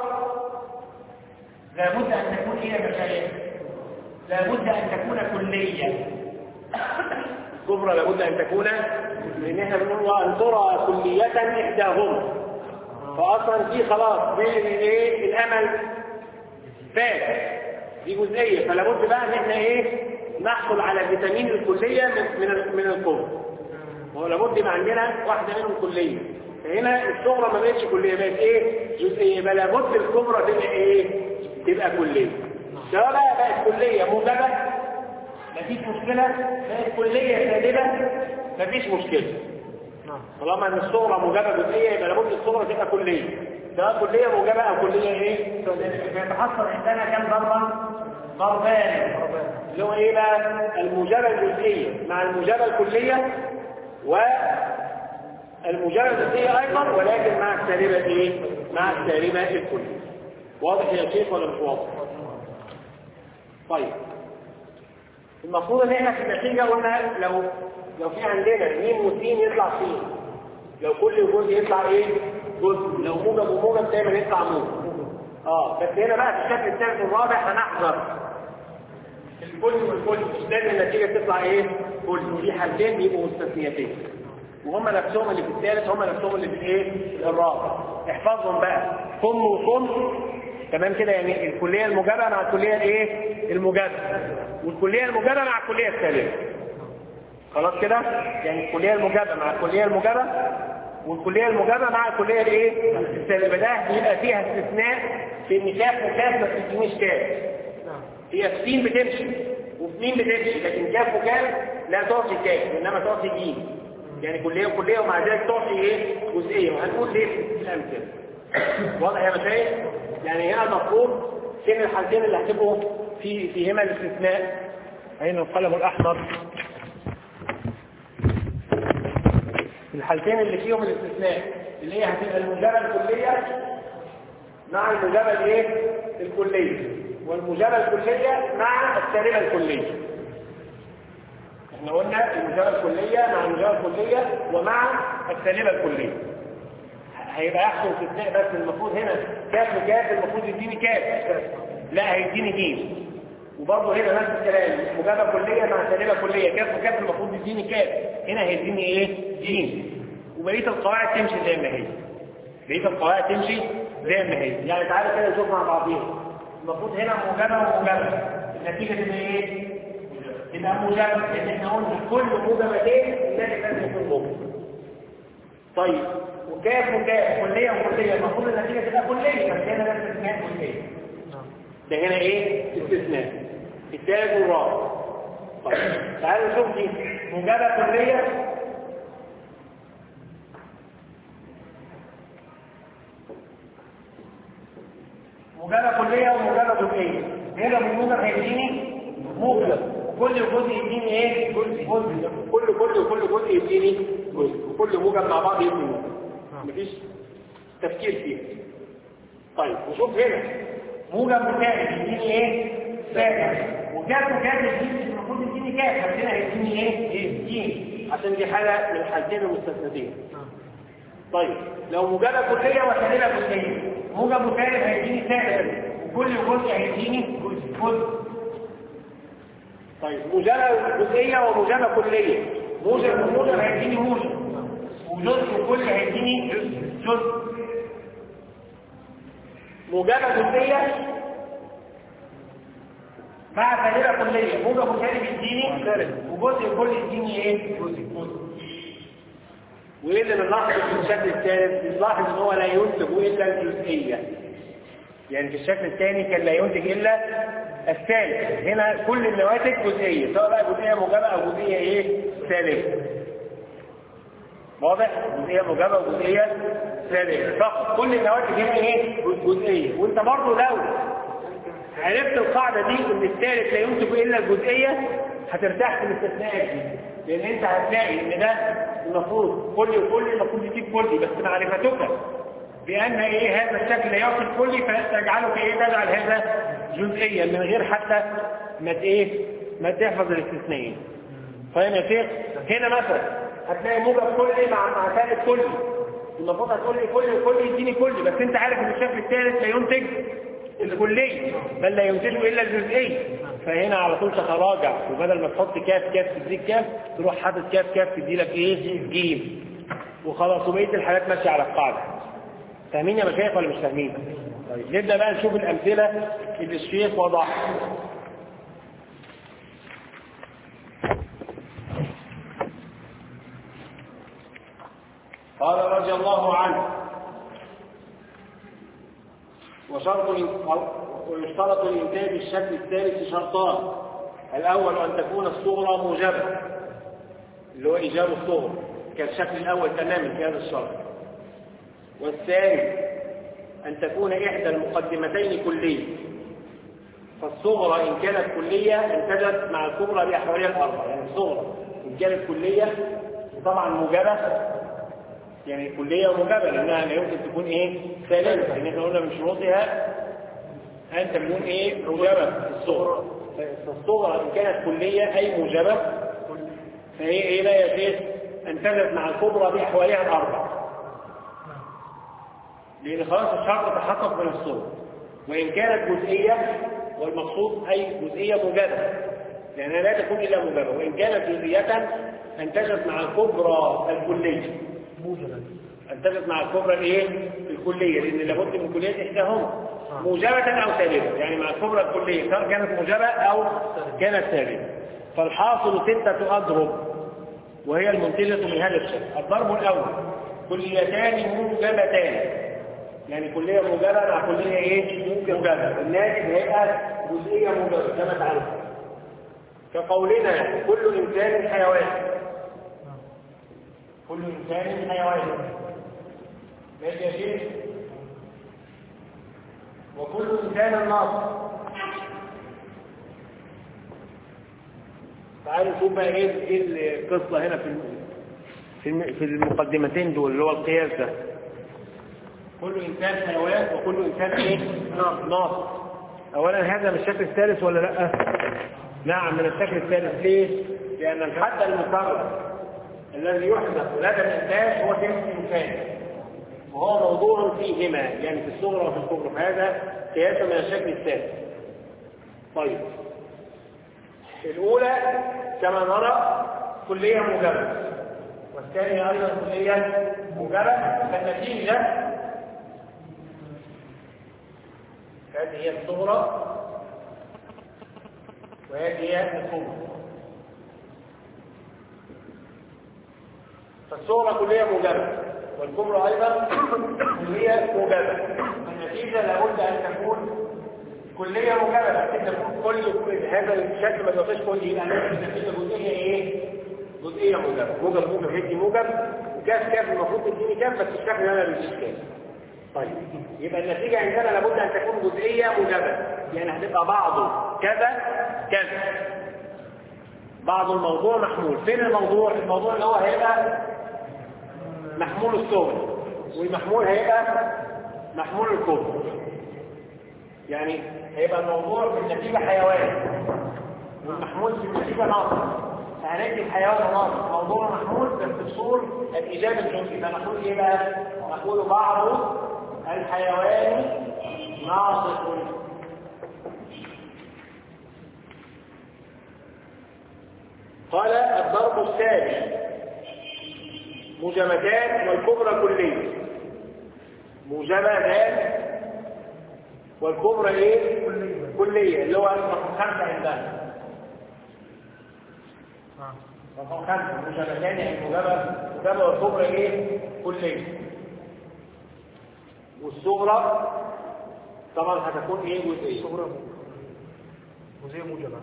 لابد أن تكون هي مشايخ لابد أن تكون كلية الكبرى لابد أن تكون لأن احنا بنقول وأن ترى كلية إحداهما فأصلا دي خلاص دي إيه الأمل فات دي جزئية فلا بد بقى إن احنا إيه نحصل على فيتامين الكلية من من من الكبرى هو لابد يبقى عندنا واحدة منهم كلية فهنا الصغرى ما بقتش كلية بقت إيه جزئية يبقى لابد الكبرى تبقى إيه تبقى كلية سواء بقى بقت كلية موجبة مفيش مشكلة بقت كلية سالبة مفيش مشكلة نعم طالما ان الصغرى موجبه جزئيه يبقى لابد الصغرى تبقى كليه سواء كليه موجبه او كليه ايه بيتحصل عندنا كم ضربا ضربان اللي هو ايه بقى الموجبه الجزئيه مع الموجبه الكليه والموجبه الجزئيه ايضا ولكن مع السالبه ايه مع السالبه الكليه واضح يا شيخ ولا مش واضح طيب المفروض ان احنا في النتيجه قلنا لو لو في عندنا ميم وسين يطلع سين لو كل جزء يطلع ايه جزء لو موجب وموجب دايما يطلع موجب اه بس هنا بقى في الشكل الثالث والرابع هنحذر الكل والكل مش لازم النتيجه تطلع ايه كل ودي حالتين بيبقوا مستثنيتين وهم نفسهم اللي في الثالث هم نفسهم اللي في الايه الرابع احفظهم بقى كم وكم تمام كده يعني الكليه الموجبه مع الكليه الايه الموجبه والكليه الموجبه مع الكليه السالبه خلاص كده يعني الكليه الموجبه مع الكليه الموجبه والكليه الموجبه مع الكليه الايه السالبه ده بيبقى فيها استثناء في ان كاف وكاف ما بتدينيش كاف نعم هي في سين بتمشي وفي مين بتمشي لكن كاف وكاف لا تعطي كاف انما تعطي جيم يعني كليه وكليه ومع ذلك تعطي ايه جزئيه وهنقول ليه في الامثله واضح يا مشايخ يعني هنا المفروض فين الحالتين اللي هتبقوا في فيهما الاستثناء اين القلم الاحمر الحالتين اللي فيهم الاستثناء اللي هي هتبقى الموجبه الكليه مع الموجبه الايه الكليه والموجبه الكليه مع السالبه الكليه احنا قلنا الموجبه الكليه مع الموجبه الكليه ومع السالبه الكليه هيبقى يحصل استثناء بس المفروض هنا كاف وكاف المفروض يديني كاف لا هيديني جيم وبرضه هنا نفس الكلام موجبه كليه مع سالبه كليه كاف وكاف المفروض يديني كاف هنا هيديني ايه جيم وبقيه القواعد تمشي زي ما هي بقيه القواعد تمشي زي ما هي يعني تعالى كده نشوف مع بعضينا المفروض هنا موجبه وموجبه النتيجه تبقى ايه تبقى موجبه لان احنا قلنا كل موجبتين الناتج لازم يكون موجب طيب وكاف وكاف كليه وكليه المفروض النتيجه تبقى كليه بس هنا ده استثناء كليه نعم ده هنا ايه استثناء الثالث والرابع طيب تعالوا نشوف دي موجبه كليه موجبه كليه وموجبه جزئيه موجب وموجب هيديني موجب وكل جزء يديني ايه جزء جزء كل كل وكل جزء يديني جزء وكل موجب مع بعض يديني موجب مفيش تفكير فيه طيب نشوف هنا موجب وكامل يديني ايه ساكن وكاف وكامل يديني المفروض يديني كاف عندنا هيديني ايه ايه جيم عشان دي حاله من الحالتين المستثنتين نعم طيب لو موجبه كليه وسالبه كليه موجب وسالب هيديني سالب وكل جزء هيديني جزء جزء طيب موجبه جزئيه وموجبه كليه موجب وموجب هيديني موجب وجزء وكل هيديني جزء موجبه جزئيه مع سالبه كليه موجب وسالب يديني وجزء وكل يديني ايه جزء جزء وايه اللي بنلاحظ في الشكل الثالث بنلاحظ ان هو لا ينتج الا الجزئيه يعني في الشكل الثاني كان لا ينتج الا الثالث هنا كل النواتج جزئيه سواء بقى جزئيه موجبه او جزئيه ايه سالبه واضح جزئيه موجبه وجزئيه سالبه فقط كل النواتج هنا ايه جزئيه وانت برضه لو عرفت القاعده دي ان الثالث لا ينتج الا الجزئيه هترتاح في الاستثناءات دي لان انت هتلاقي ان ده المفروض كلي وكلي المفروض يجيب كلي بس معرفتك بان ايه هذا الشكل لا يعطي الكلي فتجعله ايه تجعل هذا جزئيا من غير حتى ما ت- ايه ما تحفظ الاستثنائين فاهم يا شيخ هنا مثلا هتلاقي موجب كلي مع مع ثالث كلي المفروض هتقول لي كلي وكلي يديني كلي بس انت عارف ان الشكل الثالث لا ينتج الكلي بل لا ينتجه الا الجزئي فهنا على طول تتراجع وبدل ما تحط كاف كاف تديك كاف تروح حاطط كاف كاف تدي لك ايه جيم وخلاص وبقيه الحالات ماشيه على القاعده فاهمين يا مشايخ ولا مش فاهمين طيب نبدا بقى نشوف الامثله اللي الشيخ وضعها قال رضي الله عنه وشرط ويشترط لإنتاج الشكل الثالث شرطان الأول أن تكون الصغرى موجبة اللي هو إيجاب الصغرى كالشكل الأول تماما في هذا الشرط والثاني أن تكون إحدى المقدمتين كلية فالصغرى إن كانت كلية انتجت مع الكبرى بأحوالها الأربعة يعني الصغرى إن كانت كلية طبعا موجبة يعني كلية موجبة لأنها لا يمكن تكون إيه سالبة لأن إحنا قلنا من شروطها أن تكون إيه موجبة الصغرى فالصغرى إن كانت كلية أي موجبة فهي إيه لا يا شيخ انتجت مع الكبرى بأحوالها الأربع لأن خلاص الشرط تحقق من الصغرى وإن كانت جزئية والمقصود أي جزئية موجبة لأنها لا تكون إلا موجبة وإن كانت جزئية انتجت مع الكبرى الكلية موجبا انتجت مع الكبرى الايه الكليه لان لابد من كليه احداهما موجبه او سالبه يعني مع الكبرى الكليه سواء كانت موجبه او كانت سالبه فالحاصل سته اضرب وهي المنتجه من هذا الشكل الضرب الاول كليتان موجبتان يعني كلية موجبة مع كلية ايه موجبة الناتج هيبقى جزئية موجبة كما تعرف كقولنا كل إنسان حيوان كل إنسان حيوان ماشي يا شيخ وكل إنسان ناقص تعالوا نشوف بقى ايه ايه القصة هنا في الم- في الم- في المقدمتين دول اللي هو القياس ده كل إنسان حيوان وكل إنسان إيه؟ ناقص أولا هذا من الشكل الثالث ولا لا؟ نعم من الشكل الثالث ليه؟ لأن الحد المكرر الذي يحدث لدى الإنتاج هو جنس الإنسان وهو موضوع فيهما يعني في الصغرى وفي الكبرى فهذا قياس من الشكل الثالث طيب الأولى كما نرى كلية موجبة والثانية أيضا كلية موجبة فالنتيجة هذه هي الصغرى وهذه هي الكبرى فالصغرى كلية موجبة والكبرى أيضا كلية موجبة النتيجة لابد أن تكون كلية موجبة لكن تكون كل كل هذا الشكل ما يبقاش كل يبقى النتيجة جزئية إيه؟ جزئية موجبة موجب موجب هيدي موجب وكاف كاف المفروض تديني كاف بس الشكل ده ما بيديش كاف طيب يبقى النتيجة عندنا لابد أن تكون جزئية موجبة يعني هتبقى بعضه كذا كذا بعض الموضوع محمول فين الموضوع الموضوع اللي هو هيبقى محمول الصغر والمحمول هيبقى محمول الكبر يعني هيبقى الموضوع في النتيجة حيوان والمحمول في النتيجة ناقص فهنكتب الحيوان ناقص موضوع محمول بس بصور الإجابة الجزئي فنقول إيه بقى؟ نقول بعض الحيوان ناقص قال الضرب الثاني موجبتان والكبرى كلية موجبتان والكبرى ايه كلية, كلية. اللي هو رقم خمسة عندنا رقم خمسة موجبتان يعني موجبة موجبة والكبرى ايه كلية والصغرى طبعا هتكون ايه جزئية صغرى وزي موجبة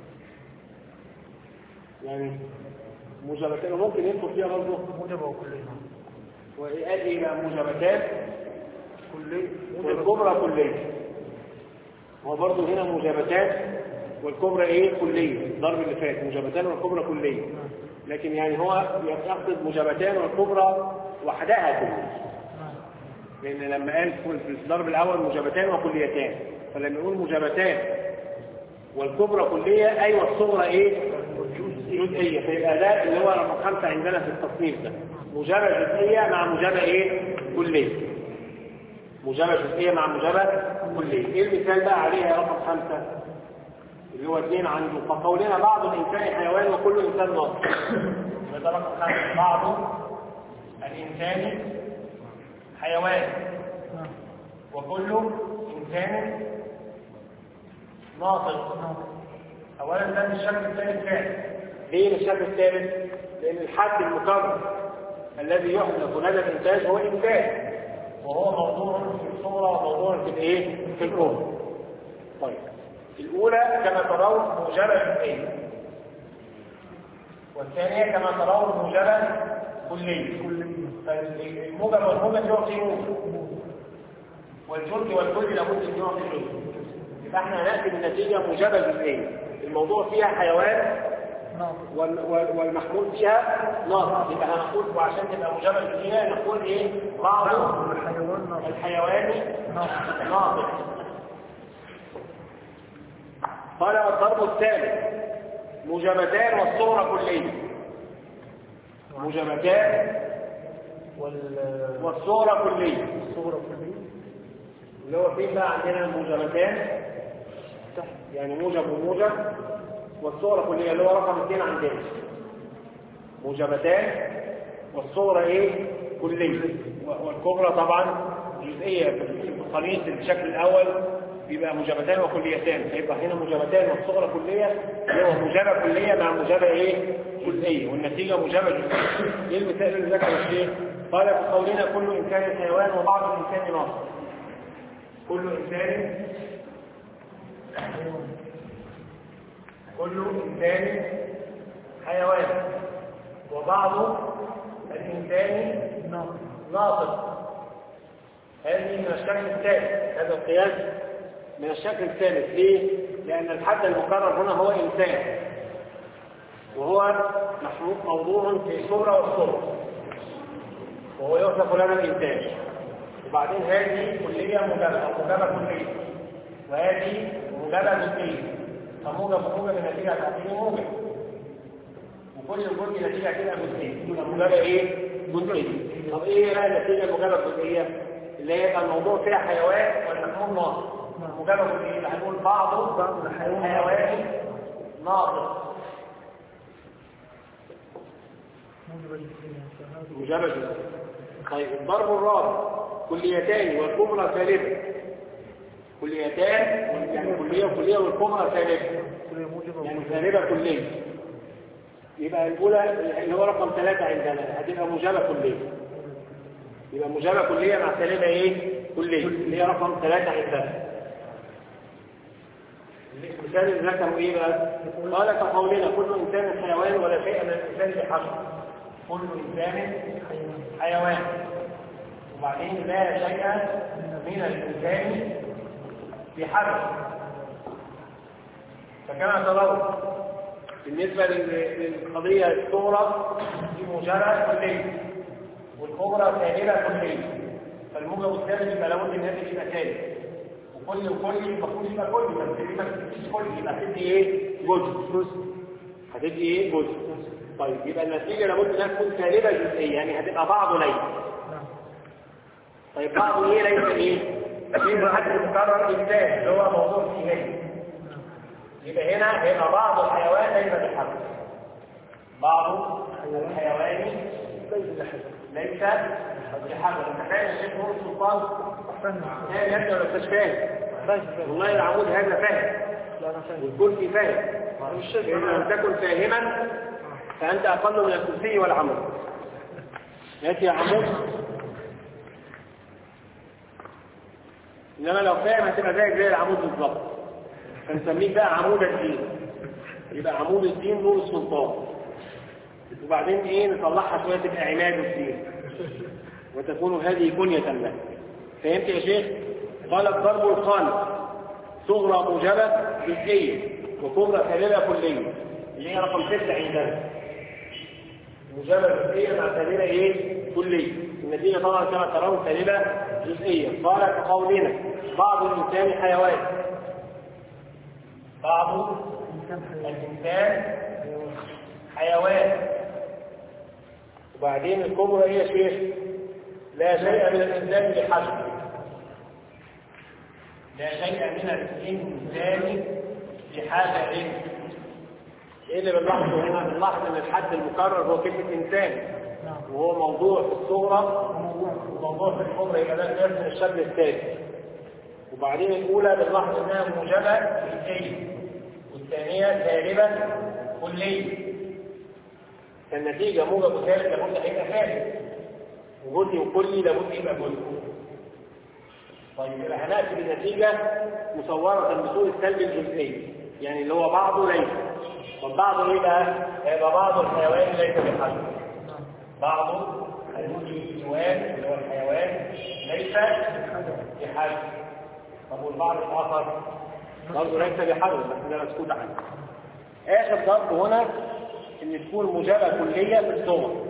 يعني موجبتان وممكن يدخل فيها برضه موجبة وكلية وقال ايه بقى موجبتان كلية والكبرى كلية هو برضه هنا موجبتان والكبرى ايه كلية الضرب اللي فات موجبتان والكبرى كلية لكن يعني هو يقصد موجبتان والكبرى وحدها كلية لان لما قال في الضرب الاول موجبتان وكليتان فلما يقول موجبتان والكبرى كلية ايوه الصغرى ايه جزئية فيبقى ده اللي هو رقم خمسة عندنا في التصنيف ده موجبة جزئية مع موجبة ايه كلية موجبة جزئية مع موجبة كلية ايه المثال بقى عليها يا رقم خمسة اللي هو اثنين عنده فقولنا بعض الانسان حيوان وكل انسان ناقص يبقى ده رقم خمسة بعض الانسان حيوان وكل انسان ناقص اولا ده من الشكل الثالث فعل ليه من الشكل الثالث لان الحد المكرر الذي يحدث لدى الانتاج هو انتاج وهو موضوع في الصورة وموضوع في الايه في الكون طيب الاولى كما ترون موجبة جزئية والثانية كما ترون موجبة كلية فالموجب والموجب يعطي موجب والجزء والكل لابد ان يعطي جزء يبقى احنا هنأتي بالنتيجة موجبة جزئية الموضوع فيها حيوان وال- وال- والمحمول فيها ناقص يبقى هنقول وعشان تبقى موجبة جزئية نقول ايه بعض الحيوان ناقص الحيوان ناقص قال والضرب الثالث موجبتان والصغرى كلية موجبتان والصغرى والصغرى كلية كلية اللي هو فين بقى عندنا الموجبتان يعني موجب وموجب والصغرى كلية اللي هو رقم اثنين عندنا موجبتان والصغرى ايه كلية و- والكبرى طبعا جزئية في القميص الشكل الاول بيبقى موجبتان وكليتان فيبقى هنا موجبتان والصغرى كلية اللي هو موجبة كلية مع موجبة ايه جزئية والنتيجة موجبة جزئية ايه المثال اللي ذكره الشيخ قال في قولنا كل إنسان حيوان وبعض الإنسان ناقص كل إنسان كل إنسان حيوان وبعض الإنسان ناقص ناقص هذه من الشكل الثالث هذا القياس من الشكل الثالث ليه؟ لأن الحد المقرر هنا هو إنسان وهو محمود موضوع في الصورة والصورة وهو يوصف لنا الإنسان وبعدين هذه كلية موجبة أو موجبة كلية وهذه موجبة جزئية فموجب وموجب النتيجة هتعطيني موجب وكل جزء نتيجة كده جزئية يبقى موجبة إيه؟ جزئية طب إيه بقى النتيجة الموجبة الجزئية؟ اللي هي يبقى الموضوع فيها حيوان والمحمول ناقص موجبة جزئية اللي هنقول بعضه بعض الحيوان الحيوان ناقص موجب الاثنين فهذا مجرد طيب الضرب الرابع كليتان والكبرى ثالثة كليتان يعني كلية وكلية والكبرى ثالثة كل موجب يعني ثالثة كلية يبقى الأولى اللي هو رقم ثلاثة عندنا هتبقى موجبة كلية يبقى موجبة كلية مع ثالثة إيه؟ كلية اللي هي رقم ثلاثة عندنا المثال اللي ذكروا إيه بقى؟ قال كقولنا كل إنسان حيوان ولا شيء من الإنسان بحجر كل إنسان حيوان وبعدين لا شيء من الإنسان بحجر فكما ترون بالنسبة لل- للقضية الصغرى دي مجرد كلية والكبرى ثانية كلية فالموجب الثالث يبقى لابد ان هذا يبقى ثالث وكل وكل المفروض يبقى كل بس دي ما تديش كل يبقى هتدي ايه؟ جزء هتدي ايه؟ جزء طيب يبقى النتيجة لابد انها تكون ثالثة جزئية يعني هتبقى بعض ليس نعم طيب بعض ايه ليس ايه؟ في حد مكرر انسان اللي هو موضوع فيه هنا نعم يبقى هنا هيبقى بعض الحيوان ليس بحق بعض الحيوان ليس بحجر ليس بحق انت فاهم الشيخ نور السلطان فهم فاهم يا ابني ولا مش فاهم فاهم والله العمود هذا فاهم لا انا فاهم والكرسي فاهم إذا لم تكن فاهما فأنت أقل من الكرسي والعمود يأتي عمود إنما لو فاهم هتبقى زيك زي العمود بالظبط فنسميه بقى عمود الدين يبقى عمود الدين نور السلطان وبعدين ايه نطلعها شويه تبقى عماد الدين وتكون هذه كنية له فهمت يا شيخ؟ قال الضرب الخامس صغرى موجبة جزئية وكبرى ثالثة كلية اللي هي رقم ستة عندنا موجبة جزئية مع ثالثة ايه؟ كلية النتيجة طبعا كما ترون ثالثة جزئية قال كقولنا بعض الإنسان حيوان بعض انسان حيوان الإنسان حيوان وبعدين الكبرى هي شيء لا شيء من الإنسان بحجم لا شيء من الإنسان بحاجة إيه إيه اللي بنلاحظه هنا؟ بنلاحظ إن الحد المكرر هو كلمة إنسان نعم وهو موضوع في الصغرى موضوع وموضوع في الكبرى يبقى ده قياس من الشكل الثاني وبعدين الأولى بنلاحظ إنها موجبة جزئية والثانية سالبة كلية فالنتيجة موجب وثالث لابد هيبقى ثالث وجزء وكلي لابد يبقى جزء طيب يبقى هنأتي بالنتيجة مصورة بصورة السلب الجزئي يعني اللي هو بعضه ليس طب بعضه ايه بقى؟ هيبقى بعض الحيوان ليس بحجم نعم بعض الحيوان اللي هو الحيوان ليس بحجم طب والبعض الآخر برضه ليس بحجم بس ده مسكوت عنه آخر ضرب هنا إن تكون موجبة كلية في الصور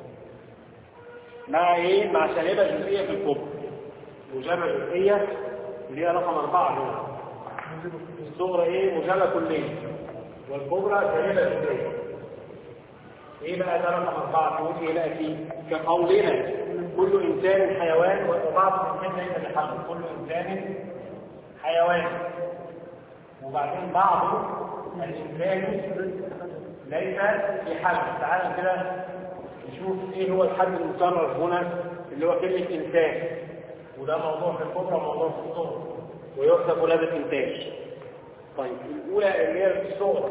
مع إيه؟ مع سالبة جزئية في الكبر موجبة جزئية اللي هي رقم أربعة هنا موجب الكتب الصغرى إيه؟ موجبة كلية والكبرى سالبة جزئية ايه بقى ده رقم اربعه تقول ايه بقى فيه كقولنا كل انسان حيوان وبعض الانسان ليس بحجم كل انسان حيوان وبعدين بعض الانسان ليس بحجم تعالى كده نشوف ايه هو الحد المكرر هنا اللي هو كلمه انسان وده موضوع في الكبرى وموضوع في الصغرى ويحسب ولادة انتاج طيب الاولى اللي هي في الصغرى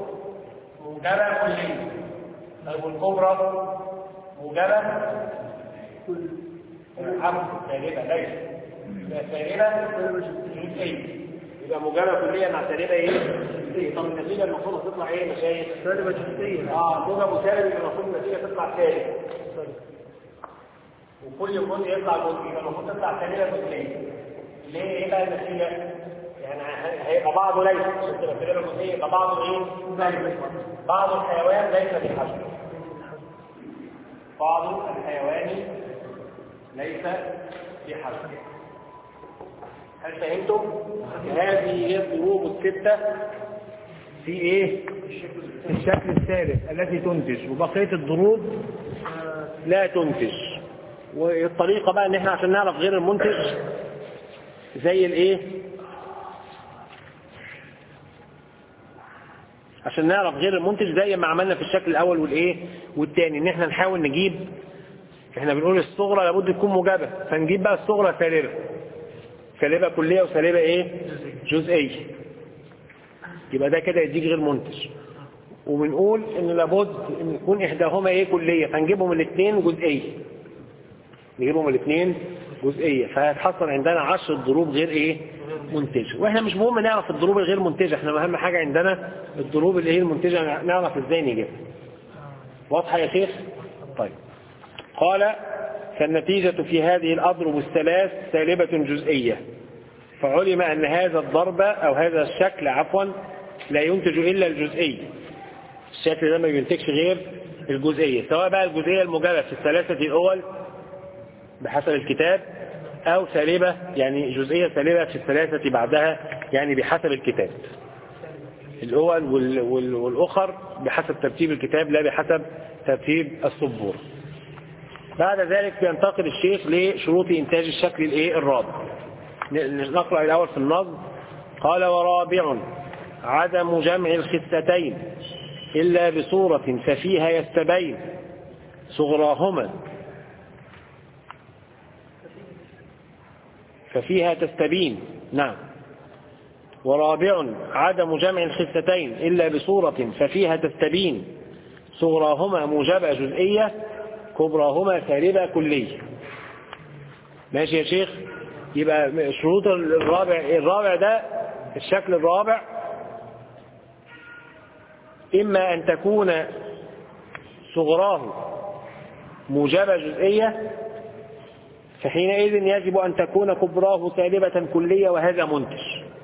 موجبه كليه طيب والكبرى موجبة كل عفوا سالبة ليس يبقى سالبة جزئية يبقى موجبة كلية مع سالبة ايه؟ جزئية طب النتيجة المفروض هتطلع ايه يا مشايخ؟ سالبة جزئية اه موجب وسالب يبقى المفروض النتيجة تطلع سالب وكل جزء يطلع جزء يبقى المفروض تطلع سالبة جزئية ليه ايه بقى النتيجة؟ يعني ه- هيبقى بعضه ليس عشان تبقى سالبة جزئية يبقى بعضه ايه؟ بعض الحيوان ليس بحجم بعض الحيوان ليس بحجم هل فهمتم؟ هذه هي الضروب الستة في ايه؟ في الشكل الثالث التي تنتج وبقية الضروب لا تنتج والطريقة بقى ان احنا عشان نعرف غير المنتج زي الايه؟ عشان نعرف غير المنتج زي ما عملنا في الشكل الاول والايه والثاني ان احنا نحاول نجيب احنا بنقول الصغرى لابد تكون موجبه فنجيب بقى الصغرى سالبه سالبه كليه وسالبه ايه جزئيه يبقى ده كده يديك غير منتج وبنقول ان لابد ان يكون احداهما ايه كليه فنجيبهم الاثنين جزئيه نجيبهم الاثنين جزئيه فهيتحصل عندنا عشر ضروب غير ايه منتجه واحنا مش مهم نعرف الضروب الغير منتجه احنا اهم حاجه عندنا الضروب اللي هي المنتجه نعرف ازاي نجيبها واضحه يا شيخ طيب قال فالنتيجة في هذه الأضرب الثلاث سالبة جزئية فعلم أن هذا الضرب أو هذا الشكل عفوا لا ينتج إلا الجزئي الشكل ده ما بينتجش غير الجزئية سواء بقى الجزئية الموجبة في الثلاثة الأول بحسب الكتاب أو سالبة يعني جزئية سالبة في الثلاثة بعدها يعني بحسب الكتاب الأول وال- وال- والأخر بحسب ترتيب الكتاب لا بحسب ترتيب السبور بعد ذلك بينتقل الشيخ لشروط إنتاج الشكل الإيه الرابع ن- نقرأ الأول في النظم قال ورابع عدم جمع الخستين إلا بصورة ففيها يستبين صغراهما ففيها تستبين نعم ورابع عدم جمع الخستين إلا بصورة ففيها تستبين صغراهما موجبة جزئية كبراهما سالبة كلية ماشي يا شيخ يبقى شروط الرابع الرابع ده الشكل الرابع إما أن تكون صغراه موجبة جزئية فحينئذ يجب أن تكون كبراه سالبة كلية وهذا منتج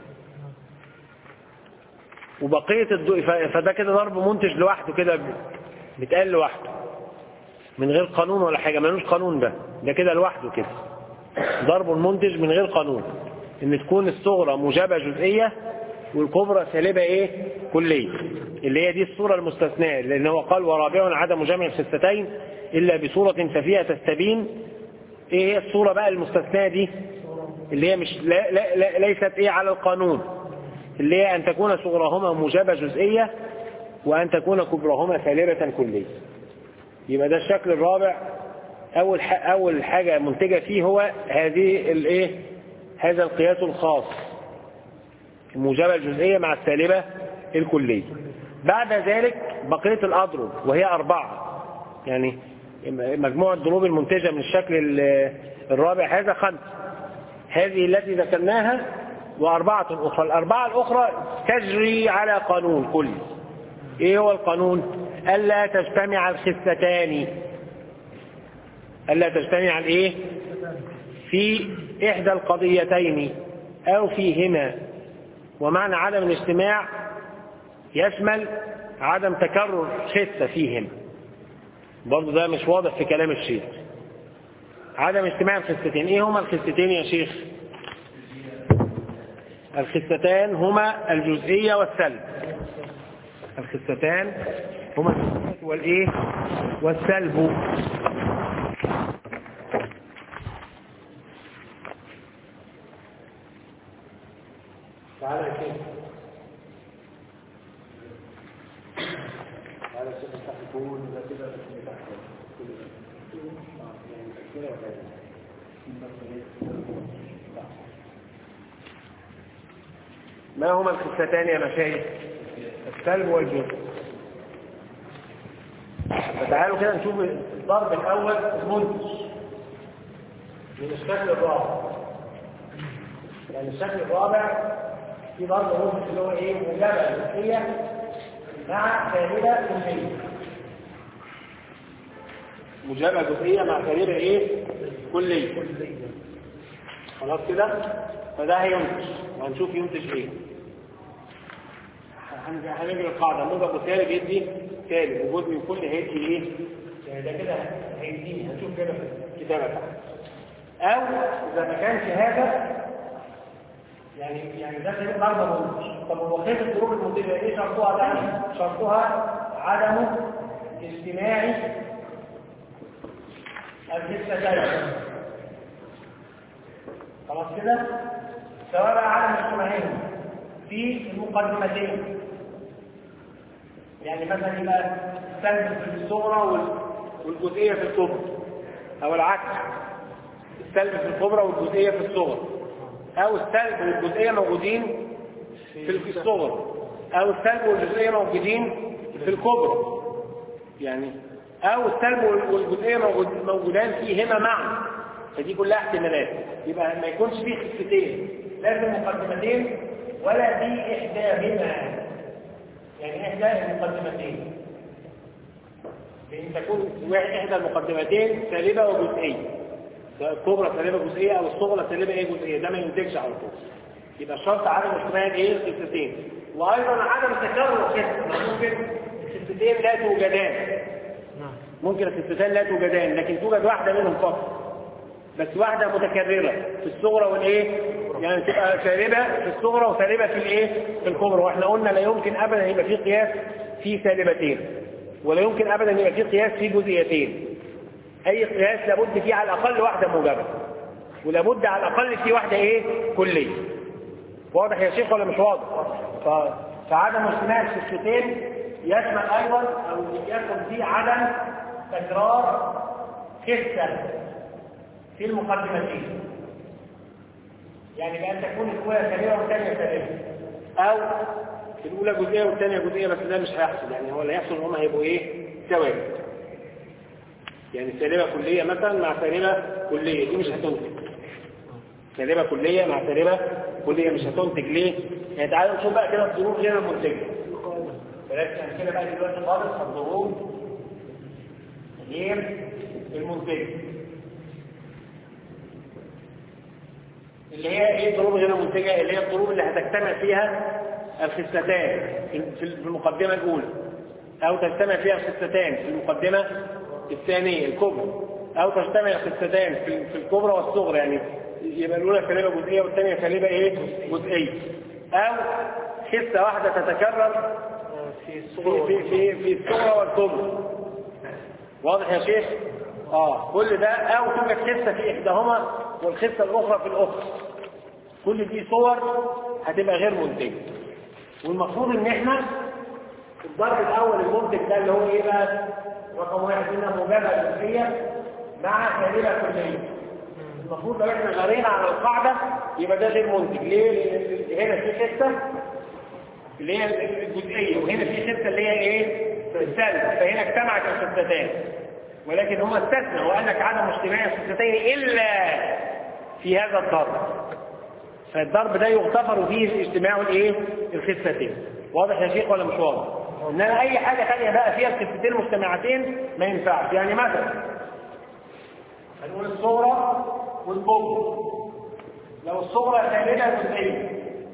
وبقية الضوء فده كده ضرب منتج لوحده كده بيتقال لوحده من غير قانون ولا حاجة ملوش قانون ده ده كده لوحده كده ضرب منتج من غير قانون ان تكون الصغرى موجبة جزئية والكبرى سالبة ايه كلية اللي هي دي الصورة المستثناة لان هو قال ورابع عدم جمع الخستين الا بصورة ففيها تستبين ايه هي الصورة بقى المستثناة دي اللي هي مش لا لا لا ليست ايه على القانون اللي هي ان تكون صغراهما موجبة جزئية وان تكون كبراهما سالبة كلية يبقى ده الشكل الرابع اول ح- اول حاجة منتجة فيه هو هذه الايه هذا القياس الخاص الموجبة الجزئية مع السالبة الكلية بعد ذلك بقية الأضرب وهي أربعة يعني مجموع الضروب المنتجة من الشكل ال- الرابع هذا خمسة هذه التي ذكرناها وأربعة أخرى الأربعة الأخرى تجري على قانون كلي إيه هو القانون ألا تجتمع الخستان ألا تجتمع الإيه في إحدى القضيتين أو فيهما ومعنى عدم الاجتماع يشمل عدم تكرر خسة فيهم برضه ده مش واضح في كلام الشيخ عدم اجتماع الخستين ايه هما الخستين يا شيخ الخستان هما الجزئية والسلب الخستان هما الجزئية والايه والسلب تعالى يا شيخ تعالى يا شيخ افتح الكون ده كده من تحت كل ده. آه، يعني كده وكده. ما هما الخستان يا مشايخ السلب والجزء فتعالوا كده نشوف الضرب الاول المنتج من الشكل الرابع يعني الشكل الرابع في برضه ممكن اللي هو ايه مجابة جزئية مع كاملة كلية مجابة جزئية مع كاملة ايه كلية خلاص كده فده هينتج وهنشوف ينتج ايه هن- هنجري القاعدة موجب وسالب يدي سالب وجود من كل هيدي ايه يعني ده كده هيديني هنشوف كده في الكتابة تحت او اذا ما كانش هذا يعني يعني ده كده ضربه منتج طب هو كيف الظروف المنتجه ايه شرطها ده شرطها عدم اجتماع الجثتين خلاص كده سواء بقى عدم اجتماعهم في المقدمتين يعني مثلا يبقى السلب في الصغرى وال- والجزئيه في الكبرى او العكس السلب في الكبرى والجزئيه في الصغرى او السلب والجزئيه موجودين في الصغرى او السلب والجزئيه موجودين في الكبرى يعني او السلب والجزئيه موجود موجودان فيهما معا فدي كلها احتمالات يبقى ما يكونش فيه خفتين لازم مقدمتين ولا في احداهما يعني احدى المقدمتين بان تكون واحد احدى المقدمتين سالبه وجزئيه سواء الكبرى سالبه جزئيه او الصغرى سالبه ايه جزئيه ده ما ينتجش على طول يبقى الشرط عدم اجتماع ايه الخفتين وايضا عدم تكرر خفه ممكن الخفتين لا توجدان ممكن الخفتان لا توجدان لكن توجد واحده منهم فقط بس واحدة متكررة في الصغرى والايه يعني تبقى سالبة في الصغرى وسالبة في الايه في الكبرى واحنا قلنا لا يمكن ابدا يبقى في قياس في سالبتين ولا يمكن ابدا يبقى في قياس في جزئيتين اي قياس لابد فيه على الاقل واحدة موجبة ولابد على الاقل في واحدة ايه كلية واضح يا شيخ ولا مش واضح ف... فعدم اجتماع الشفتين يشمل ايضا او يكون فيه عدم تكرار خسة في المقدمتين يعني بأن تكون الأولى سالبة والثانية سالبة أو الأولى جزئية والثانية جزئية بس ده مش هيحصل يعني هو اللي هيحصل إن هما هيبقوا إيه؟ سواد يعني سالبة كلية مثلا مع سالبة كلية دي مش هتنتج سالبة كلية مع سالبة كلية مش هتنتج ليه؟ يعني تعالوا نشوف بقى كده الظروف غير المنتجة بلاش أمثلة بقى دلوقتي خالص الظروف غير المنتجة اللي هي ايه الضروب غير المنتجه اللي هي الضروب اللي هتجتمع فيها الخستان في المقدمه الاولى او تجتمع فيها الخستان في المقدمه الثانيه الكبرى او تجتمع الخستان في في الكبرى والصغرى يعني يبقى الاولى سالبه جزئيه والثانيه سالبه ايه جزئيه او خسه واحده تتكرر في في في في, في الصغرى والكبرى واضح يا شيخ اه كل ده او توجد خسه في احداهما والخسه الاخرى في الاخرى كل دي صور هتبقى غير منتجه والمفروض ان احنا الضرب الاول المنتج ده اللي هو ايه بقى رقم واحد منها موجبه جزئيه مع سالبه كليه المفروض لو احنا غرينا على القاعده يبقى ده غير منتج ليه؟ لان هنا في خسه اللي هي الجزئيه وهنا في خسه اللي هي ايه؟ السالب فهنا اجتمعت الخستان ولكن هما استثنى وقال لك عدم اجتماع الخستين الا في هذا الضرب فالضرب ده يغتفر فيه اجتماع الايه الخستين واضح يا شيخ ولا مش واضح انما اي حاجه ثانيه بقى فيها الخستين مجتمعتين ما ينفعش يعني مثلا هنقول الصغرى والكبرى لو الصغرى سالبه جزئيه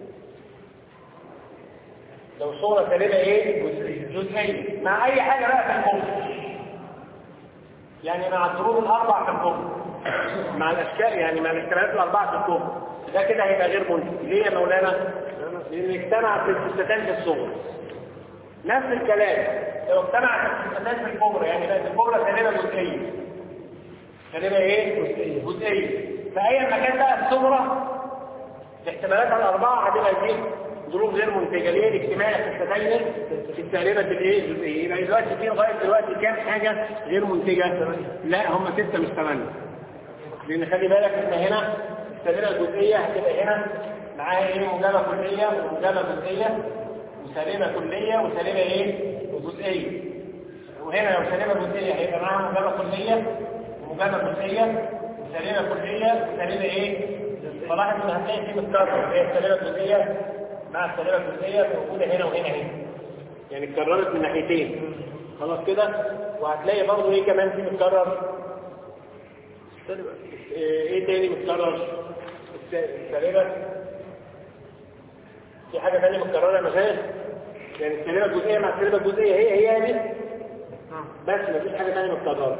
لو الصغرى سالبه ايه جزئيه مع اي حاجه بقى في الكبرى يعني مع الضروب الاربع في الكبرى مع الاشكال يعني مع الاحتمالات الاربعه في الكبرى ده كده هيبقى غير منتج ليه يا مولانا لان اجتمع في الخستان في الصغرى نفس الكلام لو اجتمع في الخستان في الكبرى يعني بقت الكبرى سالبه جزئيه سالبه ايه جزئيه جزئيه فاي مكان بقى الصغرى الاحتمالات الاربعه هتبقى دي ظروف غير منتجه ليه الاجتماع الخستين في السالبه الايه الجزئيه يبقى دلوقتي في لغايه دلوقتي كام حاجه غير منتجه لا هم سته مش ثمانيه لان خلي بالك ان هنا السالبه الجزئيه هتبقى هنا معاها ايه موجبه كليه وموجبه جزئيه وسالبه كليه وسالبه ايه جزئيه وهنا لو سالبه جزئيه هيبقى معاها موجبه كليه وموجبه جزئيه سالبه كليه وسالبه ايه؟ فلاحظ ان هتلاقي في متكرر هي السالبه الجزئيه مع السالبه الجزئيه موجوده هنا وهنا هنا يعني اتكررت من ناحيتين خلاص كده وهتلاقي برضه ايه كمان في متكرر ايه تاني متكرر السالبه في حاجه ثانيه متكرره يا مشايخ يعني السالبه الجزئيه مع السالبه الجزئيه هي هي دي بس مفيش حاجه ثانيه متكرره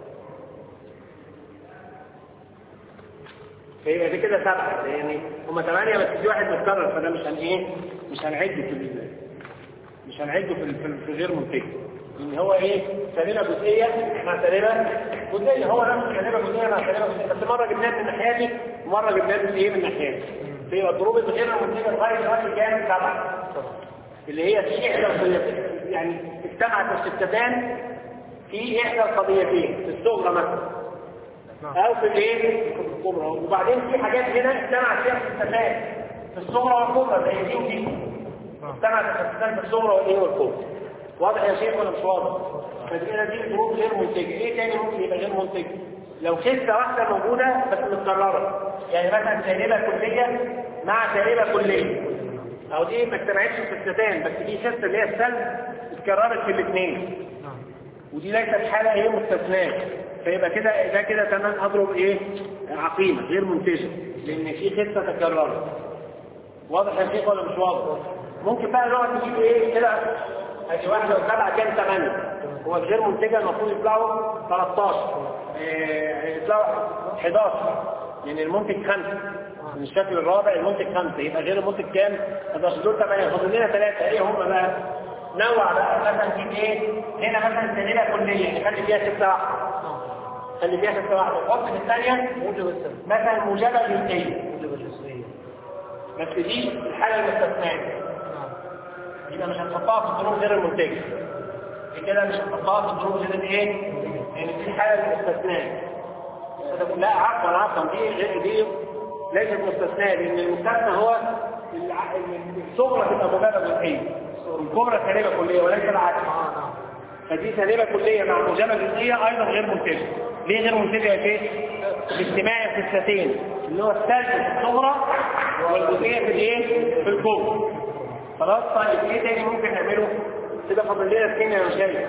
فيبقى دي كده سبعه يعني هما ثمانيه بس في واحد متكرر فده مش هن ايه مش هنعده في ال- مش هنعده في ال- في ال- في غير منتج ان هو ايه سالبه جزئيه مع سالبه جزئيه هو نفس سالبه جزئيه مع سالبه جزئيه بس مره جبناها من الناحيه دي ومره جبناها من ايه من الناحيه دي فيبقى الضروب الغير المنتجه لغايه دلوقتي كام سبعه اللي هي في احدى القضيتين يعني اجتمعت الستتان في احدى القضيتين في الصغرى مثلا او في الايه في الكبرى وبعدين في حاجات هنا اجتمعت فيها الستتان في الصغرى والكبرى زي دي ودي اجتمعت الستتان في الصغرى والايه والكبرى واضح يا شيخ ولا مش واضح فكده دي ظروف غير منتجه ايه تاني ممكن يبقى غير منتج لو خسه واحده موجوده بس متكرره يعني مثلا سالبه كليه مع سالبه كليه او دي ما اجتمعتش في الستان بس دي خسه اللي هي السلب اتكررت في الاثنين ودي ليست حالة ايه مستثناة فيبقى كده ده كده تمام اضرب ايه عقيمة غير منتجة لان في خسة تكررت واضح يا شيخ ولا مش واضح ممكن بقى نقعد نجيب ايه كده ادي واحدة وسبعة كام ثمانية هو الغير منتجة المفروض يطلعوا 13 إيه، يطلعوا 11 يعني المنتج خمسة من الشكل الرابع المنتج خمسة يبقى غير المنتج كام؟ 11 دول ثمانية فاضل لنا ثلاثة ايه هم بقى؟ نوع بقى مثلا نجيب ايه هنا مثلا سليلة كلية نخلي فيها ستة واحدة خلي فيها ستة واحدة نحط في الثانية مثلا موجبة جزئية بس دي الحالة المستثناء يبقى مش هنحطها في الظروف غير المنتجة دي كده مش هنحطها في الظروف غير الايه؟ لأن دي الحالة المستثناء لا عفوا عفوا دي غير دي ليست مستثناء لأن المستثنى هو الع- الصغرى تبقى موجبة جزئية الكبرى سالبة كلية وليس العكس فدي سالبة كلية مع موجبة جزئية أيضا غير منتجة ليه غير منتجة يا شيخ؟ باجتماع الخستين اللي هو السلب في الصغرى والجزئية في الايه؟ في الكبرى خلاص طيب ايه تاني ممكن نعمله؟ كده فاضل لنا اثنين يا مشايخ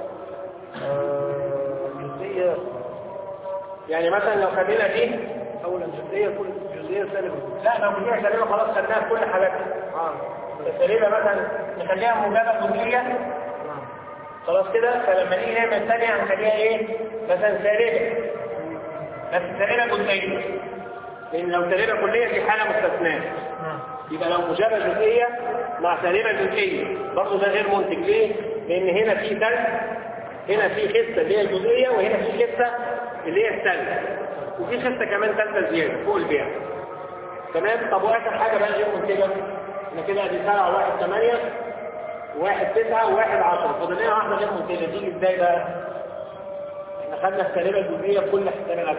جزئية يعني مثلا لو خلينا دي أولا جزئية كل جزئية سالبة لا لو جزئية سالبة خلاص خدناها في كل حالاتها آه السالبة مثلا نخليها موجبة جزئية نعم خلاص كده فلما نيجي نعمل الثانية هنخليها ايه؟ مثلا سالبة بس سالبة جزئية لأن لو سالبة كلية دي حالة مستثناة نعم يبقى لو موجبة جزئية مع سالبة جزئية برضه ده غير منتج ليه؟ لأن هنا في سلب هنا في خسة اللي هي الجزئية وهنا في خسة اللي هي السلب وفي خسة كمان ثالثة زيادة فوق البيع تمام طب وآخر حاجة بقى غير منتجة احنا كده ادي سبعة وواحد ثمانية وواحد تسعة وواحد عشرة فاضل لنا واحدة غير منتجة تيجي ازاي بقى؟ احنا خدنا السالبة الجزئية في كل احتمالات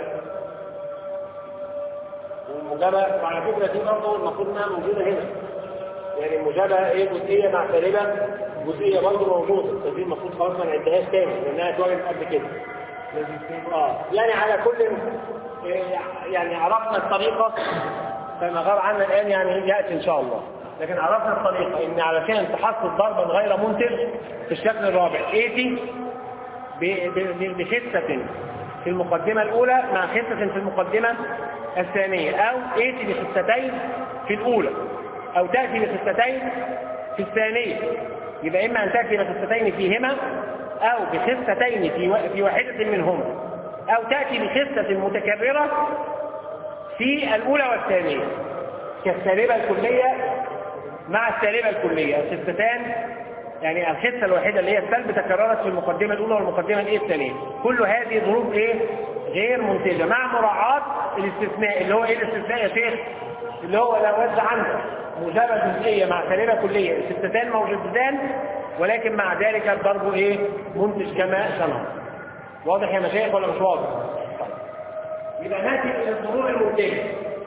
والمجابة وعلى فكرة دي برضه المفروض انها موجودة هنا يعني المجابة ايه جزئية مع سالبة جزئية برضه موجودة فدي المفروض خلاص ما نعدهاش تاني لانها اتوجدت قبل كده اه يعني على كل إيه، يعني عرفنا الطريقة فما غاب عنا الآن يعني يأتي إن شاء الله لكن عرفنا الطريقة إن علشان تحصل ضربا غير منتج في الشكل الرابع ايتي ب- ب- بخسة في المقدمة الأولى مع خسة في المقدمة الثانية أو ايتي بخستين في الأولى أو تأتي بخستين في الثانية يبقى إما أن تأتي بخستين فيهما أو بخستين في وا- في واحدة منهما أو تأتي بخسة متكررة في الأولى والثانية كالسالبة الكلية مع السالبة الكلية الخستان يعني الخسة الوحيدة اللي هي السلب تكررت في المقدمة الأولى والمقدمة الإيه الثانية كل هذه ظروف إيه غير منتجة مع مراعاة الاستثناء اللي هو إيه الاستثناء يا شيخ اللي هو لو وزع عندك موجبة جزئية مع سالبة كلية الستتان موجودتان ولكن مع ذلك الضرب إيه منتج كما سنرى واضح يا مشايخ ولا مش واضح؟ طيب. يبقى ناتي إلى الظروف المنتجة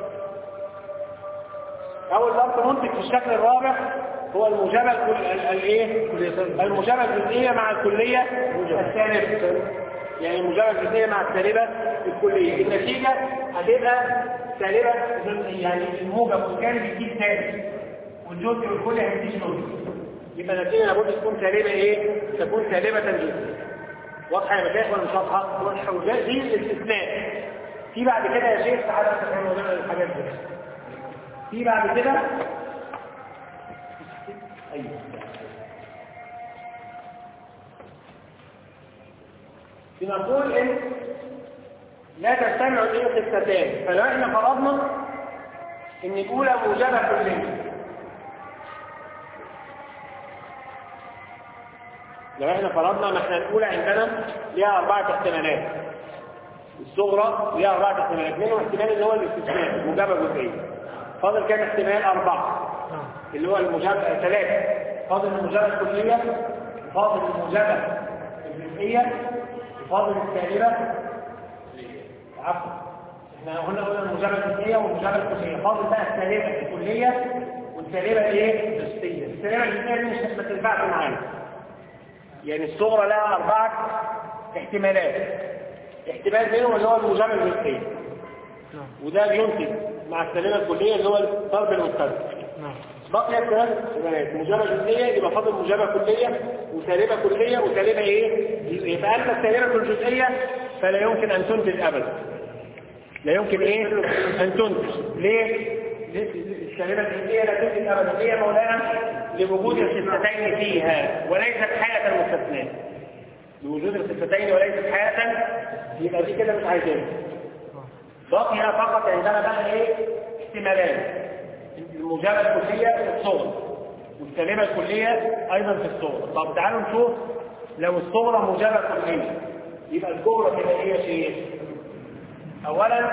أول ضرب منتج في الشكل الرابع هو المجابة الكل- ال- الايه؟ المجابة الجزئية مع الكلية الثالثة يعني الموجبة الجزئية مع السالبة الكلية النتيجة هتبقى سالبة يعني الموجب والكامل بيجيب سالب والجزء والكل هيديك جزء يبقى النتيجة لابد تكون سالبة ايه؟ تكون سالبة جزئية واضحة يا مشايخ ولا مش واضحة؟ واضحة وده دي الاستثناء في بعد كده يا شيخ تعالى تفهموا لنا الحاجات دي في بعد كده ايوه بنقول ان لا تجتمع الايه قصتان فلو احنا فرضنا ان الاولى موجبه كليه لو احنا فرضنا ان احنا الاولى عندنا ليها اربعه احتمالات الصغرى ليها اربعه احتمالات منهم احتمال اللي هو الاستثناء موجبه جزئيه فاضل كام احتمال اربعه اللي هو الموجبه ثلاثه فاضل الموجبه الكليه وفاضل الموجبه الجزئيه وفاضل السالبه عفوا احنا هنا قلنا الموجبه الجزئيه والموجبه الكليه فاضل بقى السالبه الكليه والسالبه ايه الجزئيه السالبه الجزئيه دي مش ما تنفعش معانا يعني الصغرى لها اربعه احتمالات احتمال منهم اللي هو الموجبه الجزئيه وده بينتج مع السالبه الكليه اللي هو الضرب المستدر بقي الثلاث احتمالات موجبه جزئيه يبقى فاضل موجبه كليه وسالبه كليه وسالبه ايه؟ جزئيه فاما السالبه الجزئيه فلا يمكن ان تنتج ابدا لا يمكن ايه؟ ان تنتج ليه؟ السالبه الجزئيه لا تنتج ابدا ليه يا مولانا؟ لوجود الخفتين فيها وليست حاله المستثنى لوجود الخفتين وليست حاله يبقى دي كده مش عايزينها بقي فقط عندنا بقى ايه؟ احتمالات الموجبة الكلية في الصغرى والسالبة الكلية أيضا في الصغرى طب تعالوا نشوف لو الصغرى موجبة كلية يبقى الكبرى تبقى ايه يا شيخ؟ أولا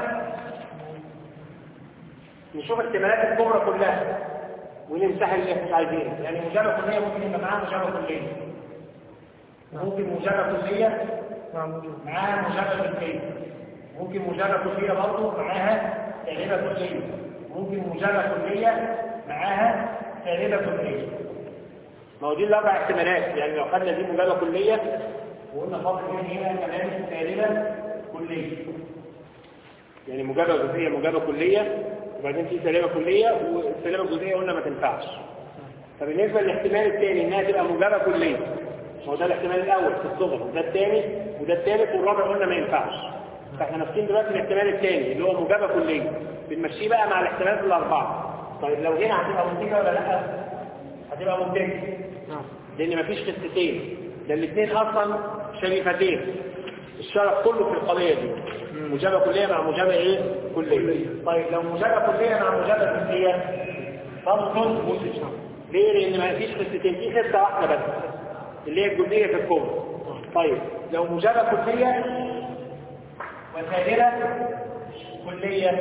نشوف احتمالات الكبرى كلها ونمسح اللي مش عايزينه يعني موجبة كلية ممكن يبقى معاها موجبة كلية ممكن موجبة كلية معاها موجبة كلية ممكن موجبة كلية برضه معاها سالبة كلية ممكن موجبة كلية معاها سالبة كلية ما هو دي الأربع احتمالات يعني لو خدنا دي موجبة كلية وقلنا فاضل هنا هنا كمان سالبة كلية يعني موجبة جزئية موجبة كلية وبعدين في سالبة كلية والسالبة الجزئية قلنا ما تنفعش فبالنسبة للاحتمال الثاني انها تبقى موجبة كلية هو ده الاحتمال الأول في الصغر وده الثاني وده الثالث والرابع قلنا ما ينفعش فاحنا ماسكين دلوقتي الاحتمال الثاني اللي هو موجبة كلية بنمشيه بقى مع الاحتمالات الأربعة طيب لو هنا هتبقى منتجة ولا لا؟ هتبقى منتجة لأن مفيش قصتين ده الاثنين أصلا شريفتين الشرف كله في القضية دي موجبة كلية مع موجبة إيه؟ كلية طيب لو موجبة كلية مع موجبة كلية برضه ليه؟ لأن ما فيش قصتين في قصة واحدة بس اللي هي الجزئية في الكون طيب لو موجبة كلية وسائلة كلية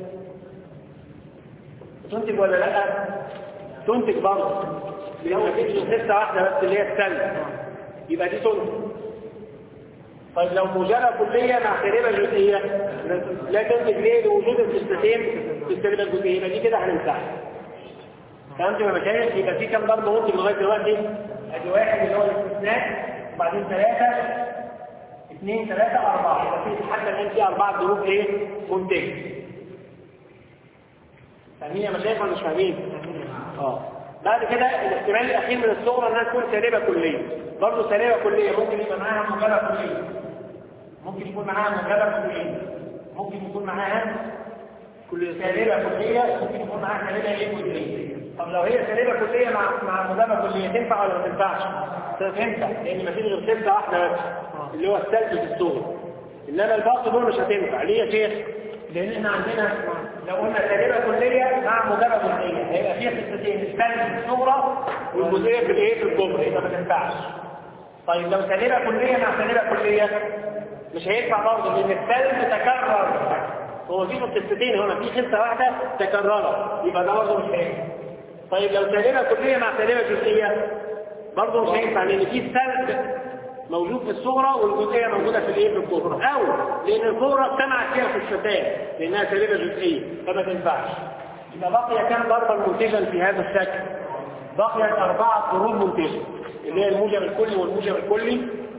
تنتج ولا لا تنتج برضه لو ما فيش قصة واحدة بس اللي هي السلب يبقى دي تنتج طيب لو موجبة كلية مع سالبة جزئية لا تنتج ليه لوجود القصتين في السالبة الجزئية يبقى دي كده هنمسحها فهمت يا مشايخ يبقى في كام ضرب ممكن لغاية دلوقتي ادي واحد اللي هو الاستثناء وبعدين ثلاثة اثنين ثلاثة أربعة يبقى في حتى الآن في أربعة ظروف إيه؟ منتجة. فاهمين يا مشايخ ولا مش فاهمين؟ اه بعد كده الاحتمال الأخير من الصغرى إنها تكون سالبة كلية. برضه سالبة كلية ممكن يبقى معاها موجبة كلية. ممكن يكون معاها موجبة كلية. ممكن يكون معاها كل سالبة كلية ممكن يكون معاها سالبة إيه كلية. طب لو هي سالبة كلية مع مع موجبة كلية تنفع ولا ما تنفعش؟ تنفع لأن مفيش غير سلسة واحدة بس. اللي هو السلب في الصغر انما الباقي دول مش هتنفع ليه يا شيخ لان احنا عندنا لو قلنا سالبه كليه مع موجبه جزئيه هيبقى فيها قصتين السلب في الصغرى والجزئيه في الايه في الكبرى يبقى ما تنفعش طيب لو سالبه كليه مع سالبه كليه مش هينفع برضه لان السلب تكرر هو في قصتين هنا في قصه واحده تكررت يبقى ده برضه مش هينفع طيب لو سالبه كليه مع سالبه جزئيه برضه مش هينفع لان في السلب موجود في الصغرى والجزئيه موجوده في الايه في الكبرى او لان الكبرى اجتمعت فيها في الشتان لانها سالبه جزئيه فما تنفعش يبقى بقي كم ضربا منتجا في هذا الشكل بقيت اربعه ضروب منتجه اللي هي الموجب الكلي والموجب الكلي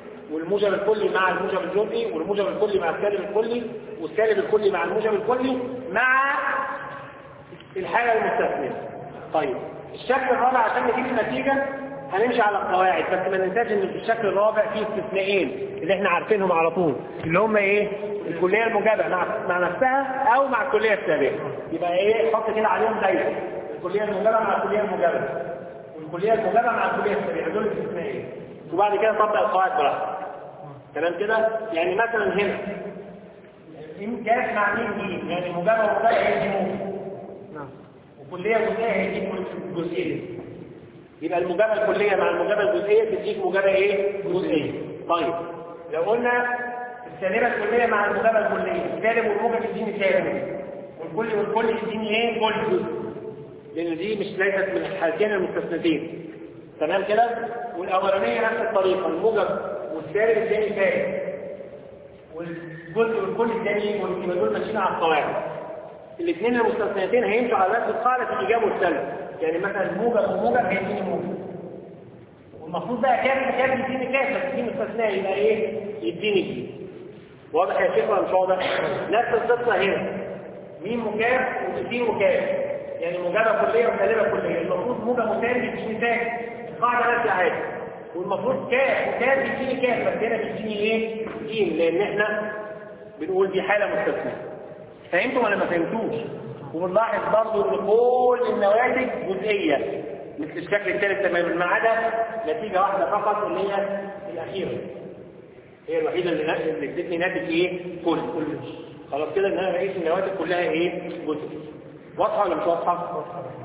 الموجب الكلي مع الموجب الجزئي والموجب الكلي مع السالب الكلي والسالب الكلي مع الموجب الكلي مع الحالة المستثنية طيب الشكل الرابع عشان نجيب النتيجة هنمشي على القواعد بس ما ننساش ان في الشكل الرابع فيه استثنائين اللي احنا عارفينهم على طول اللي هم ايه الكلية الموجبة مع مع نفسها او مع الكلية السابقة يبقى ايه حط كده عليهم دايرة الكلية الموجبة مع الكلية الموجبة والكلية الموجبة مع الكلية السابقة دول استثنائين وبعد كده طبق القواعد براحتك تمام كده يعني مثلا هنا مين كاف مع مين دي يعني موجبة وموجبة هي دي موجبة نعم وكلية جزئية هي دي جزئية يبقى الموجبة الكلية مع الموجبة الجزئية تديك موجبة ايه؟ جزئية طيب لو قلنا السالبة الكلية مع الموجبة الكلية السالب والموجب يديني سالب والكل والكل يديني ايه؟ كل لأن دي مش ليست من الحالتين المستثنتين تمام كده؟ والأولانية نفس الطريقة الموجب والسالب الثاني سالب والجزء والكل الثاني يبقى دول ماشيين على القواعد الاثنين المستثنيتين هيمشوا على نفس القاعدة في الإيجاب والسلب يعني مثلا موجب وموجب هيديني موجب والمفروض بقى كام كام يديني كام بس دي مستثناء يبقى ايه يديني دي واضح يا شيخ ولا مش واضح نفس القصة هنا مين مكاف وتديني مكاف يعني موجبة كلية وسالبة كلية المفروض موجب وسالب يديني سالب القاعدة نفس عادي والمفروض كاف وكاف يديني كاف بس هنا بيديني ايه جيم لان احنا بنقول دي حالة مستثناء فهمتوا ولا ما فهمتوش وبنلاحظ برضو ان كل النواتج جزئيه مثل الشكل الثالث تماما ما عدا نتيجه واحده فقط اللي هي الاخيره هي الوحيده اللي نا- اللي ادتني ناتج ايه كل كل خلاص كده ان انا بقيت النواتج كلها ايه جزء واضحه ولا مش واضحه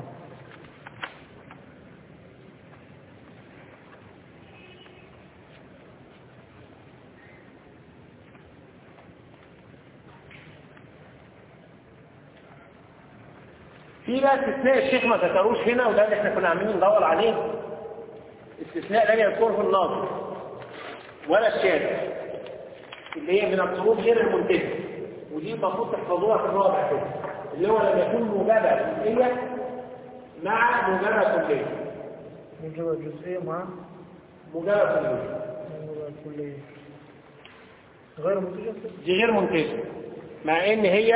في بقى استثناء الشيخ ما ذكروش هنا وده اللي احنا كنا عاملين ندور عليه استثناء لم يذكره الناظر ولا الشارع اللي هي من الظروف غير المنتجه ودي المفروض تحفظوها في الرابع كده اللي هو لما يكون موجبه جزئيه مع موجبه كليه موجبة جزئية مع موجبه كليه موجبة كلية غير منتجة دي غير منتجه مع ان هي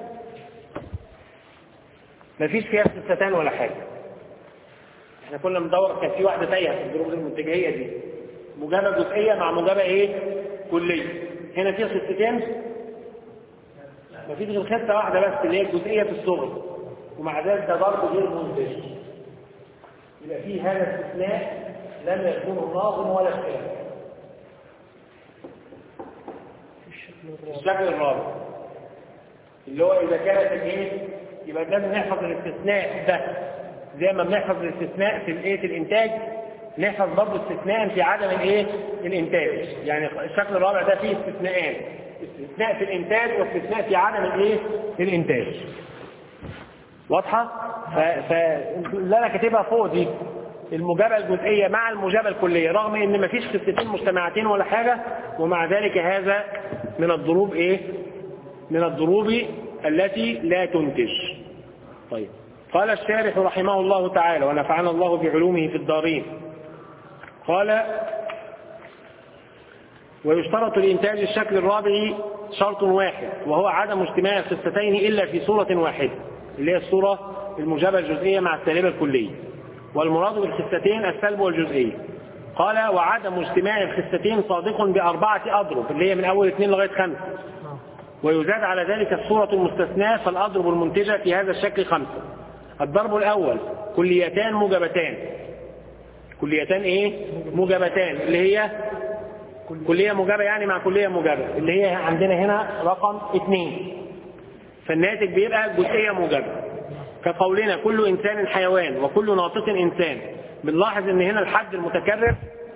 مفيش فيها استثناء ولا حاجه احنا كنا بندور كان في واحده تايهه في الظروف المنتجه هي دي موجبه جزئيه مع موجبه ايه كليه هنا في خصتين مفيش غير خصه واحده بس اللي هي الجزئيه في الصغر ومع ذلك ده ضرب غير منتج يبقى في هذا الاستثناء لم يكون ناظم ولا شارع الشكل الرابع الشكل الرابع اللي هو إذا كانت الايه يبقى لازم نحفظ الاستثناء ده زي ما بنحفظ الاستثناء في الايه في الانتاج نحفظ برضه استثناء في عدم الايه الانتاج يعني الشكل الرابع ده فيه استثناءات استثناء في الانتاج واستثناء في عدم الايه الانتاج واضحه ف... ف... اللي انا كاتبها فوق دي المجابة الجزئية مع المجابة الكلية رغم ان مفيش قصتين مجتمعتين ولا حاجة ومع ذلك هذا من الضروب ايه من الضروب التي لا تنتج طيب قال الشارح رحمه الله تعالى ونفعنا الله بعلومه في الدارين قال ويشترط لإنتاج الشكل الرابع شرط واحد وهو عدم اجتماع القصتين إلا في صورة واحدة اللي هي الصورة المجابة الجزئية مع السالبة الكلية والمراد بالخستين السلب والجزئية قال وعدم اجتماع الخستين صادق بأربعة أضرب اللي هي من أول اثنين لغاية خمسة ويزاد على ذلك الصورة المستثناة فالأضرب المنتجة في هذا الشكل خمسة الضرب الأول كليتان موجبتان كليتان إيه؟ موجبتان اللي هي كلية موجبة يعني مع كلية موجبة اللي هي عندنا هنا رقم اثنين فالناتج بيبقى جزئية موجبة كقولنا كل إنسان حيوان وكل ناطق إنسان بنلاحظ إن هنا الحد المتكرر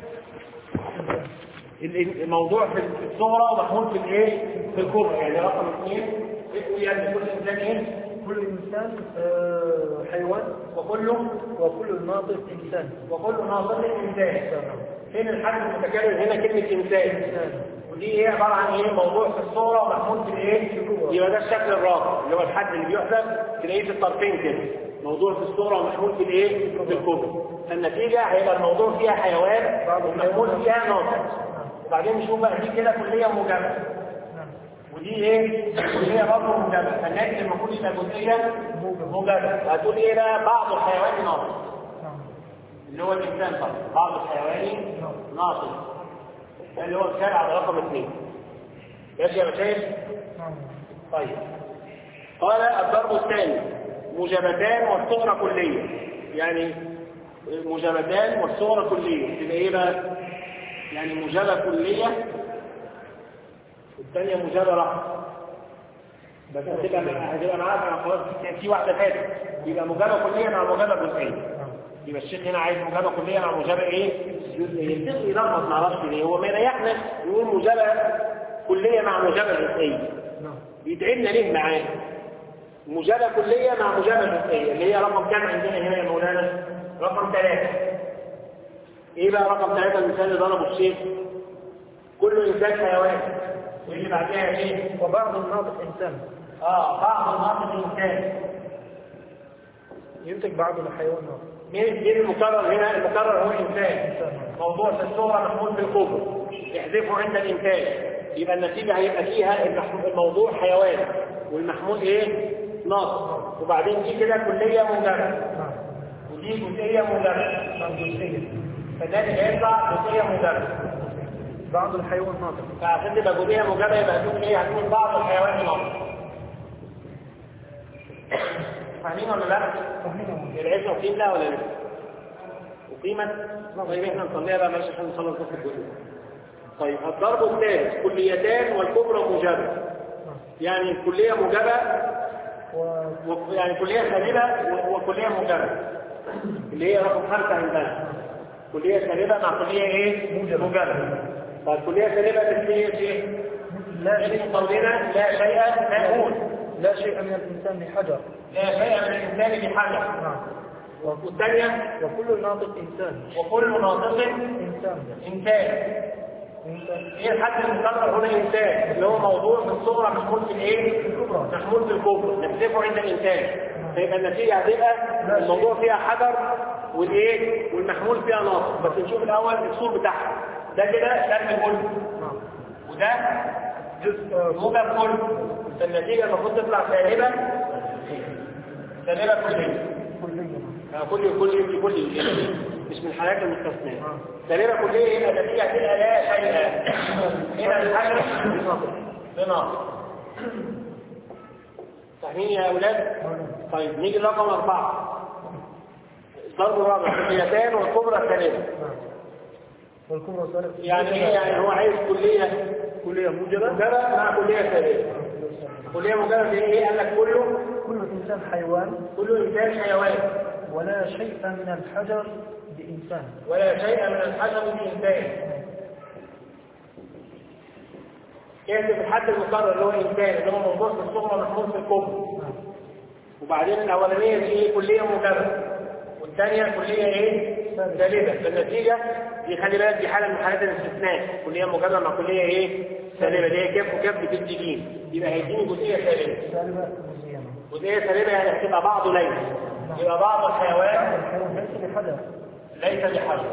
الموضوع في الصغرى ومحمول في الايه؟ في الكبرى يعني رقم اثنين يعني كل انسان ايه؟ كل إنسان آه، حيوان وكله وكل ناطق إنسان وكل ناطق انسان فين الحد المتكرر هنا كلمة انسان ودي ايه عبارة عن ايه موضوع في الصورة ومحمول في الايه يبقى ده الشكل الرابع اللي هو الحد اللي بيحذف تلاقيه في الطرفين كده موضوع في الصورة ومحمول في الايه في الكبرى فالنتيجة هيبقى الموضوع فيها حيوان ومحمول فيها ناطق وبعدين نشوف بقى دي كده كليه موجبه نعم ودي ايه كليه برضه موجبه فالناتج المفروض يبقى جزئيه موجب موجبه هتقول ايه بقى بعض الحيوان ناقص نعم اللي هو الانسان طبعا بعض الحيوان ناقص ده اللي هو الشارع على رقم اثنين ماشي يا مشايخ نعم طيب قال الضرب الثاني موجبتان والصغرى كلية يعني موجبتان والصغرى كلية تبقى ايه بقى؟ يعني موجبة كلية والثانية موجبة رحمة بس هتبقى هتبقى معاك أنا خلاص في واحدة فاتت يبقى موجبة كلية مع موجبة جزئية نعم يبقى الشيخ هنا عايز موجبة كلية مع موجبة ايه؟ جزئية الفقه يلخبط ما اعرفش ليه هو ما يريحنا نقول موجبة كلية مع موجبة جزئية نعم بيتعبنا ليه معاه موجبة كلية مع موجبة جزئية اللي هي رقم كام عندنا هنا يا مولانا رقم ثلاثة ايه بقى رقم ثلاثة المثال اللي ضربه الشيخ كل انسان حيوان واللي بعدها ايه وبعض الناطق إنسان اه بعض الناطق انسان ينتج بعض الحيوان ناطق مين مين المكرر هنا المكرر هو انسان إنسان موضوع في الصورة محمول في الكبر يحذفه عند الإنتاج يبقى النتيجة هيبقى فيها المح- الموضوع حيوان والمحمول إيه؟ ناقص وبعدين دي كده كلية موجبة نعم ودي جزئية موجبة نعم جزئية فالناتج هيطلع جزئية موجبة بعض الحيوان ناطق فعشان تبقى جزئية موجبة يبقى هتكون إيه؟ هتكون بعض الحيوان ناقص فاهمين ولا لا؟ فهمنا العزة أقيم لا ولا لا؟ أقيمت؟ طيب احنا نصليها بقى معلش عشان نخلص بس الجزء طيب الضرب الثالث كليتان والكبرى موجبة نعم يعني الكلية موجبة و و- يعني كلية سالبة و- وكلية موجبة اللي هي رقم خمسة عندنا كلية سالبة مع كلية ايه؟ موجبة. موجبة فالكلية سالبة تسمية ايه؟ لا شيء لكن قولنا لا شيء مأمون لا شيء من الإنسان بحجر لا شيء من الإنسان بحجر نعم والثانية وكل ناطق إنسان وكل ناطق إنسان إنسان إنسان ايه الحد المقرر هنا انسان اللي هو موضوع في الصغرى محمول في الايه الكبرى. محمول في الكبرى نحذفه عند الانسان فيبقى النتيجه هتبقى الموضوع فيها حجر والايه والمحمول فيها ناقص بس نشوف الاول الصور بتاعها ده كده شكل كله نعم وده جزء آه، موجب كله فالنتيجه المفروض تطلع سالبه سالبه كليه كلية آه، كل كل كل مش من الحالات المستثناه نعم سالبه كليه يبقى النتيجه هتبقى لا شيء هنا الحجر بناقص فاهمين يا اولاد نعم. طيب نيجي لرقم أربعة الضرب الرابع كليتان والكبرى الثالثة نعم والكبرى صارت يعني ايه يعني هو عايز كلية كلية موجبة موجبة مع كلية ثالثة كلية موجبة في ايه قال لك كله كل إنسان حيوان كله إنسان حيوان ولا شيء من الحجر بإنسان ولا شيء من الحجر بإنسان كانت في الحد المقرر اللي هو إنسان اللي هو موضوع في الصغرى محمول في الكبرى نعم وبعدين الأولانية دي إيه؟ كلية موجبة والثانية كلية إيه؟ سالبة فالنتيجة دي خلي بالك دي حالة من حالات الاستثناء كلية موجبة مع كلية إيه؟ سالبة اللي هي كف وكف بتدي جيم يبقى هيديني جزئية سالبة سالبة جزئية نعم. جزئية سالبة يعني هتبقى بعضه ليس يبقى بعض الحيوان الحيوان ليس بحجر ليس بحجر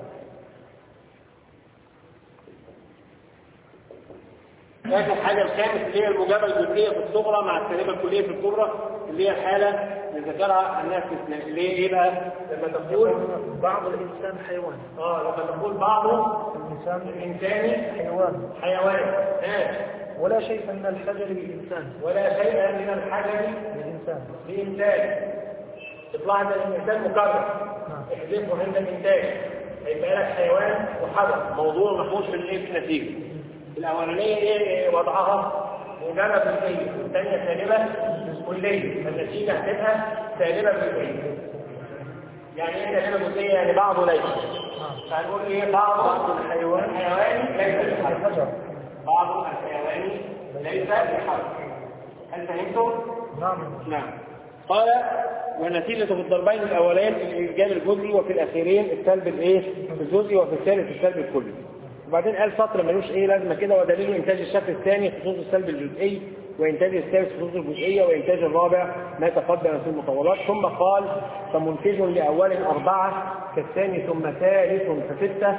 لكن الحاجة الخامس اللي هي المجابة الجزئية في الصغرى مع السالبة الكلية في الكبرى اللي هي الحالة اللي ذكرها عنها استثناء اللي هي ايه بقى؟ لما تقول بعض الإنسان حيوان اه لما تقول بعضه الإنسان الإنساني حيوان حيوان ها ولا شيء من الحجر بإنسان ولا شيء من الحجر بإنسان بإنتاج تلاحظ ان الإنسان مكرر نعم احذفه عند الإنتاج هيبقى لك حيوان وحجر موضوع محفوظ في الايه في النتيجة الأولانية ايه وضعها موجبة جزئية والثانية سالبة كلية فالنتيجة هتبقى سالبة جزئية يعني ايه سالبة جزئية يعني بعضه ليس نعم فهنقول ايه بعض الحيوان الحيواني ليس بحجر بحجر بعض الحيواني ليس بحجر هل فهمتم؟ نعم نعم قال ونتيجة في الضربين الأولين الإيجاب الجزئي وفي الأخيرين السلب الإيه؟ الجزئي وفي الثالث السلب الكلي. وبعدين قال سطر ملوش إيه لازمة كده ودليل إنتاج الشكل الثاني خصوص السلب الجزئي وإنتاج الثالث خصوص الجزئية وإنتاج الرابع ما تقدم في المطولات ثم قال فمنتج لأول أربعة كالثاني ثم ثالث فستة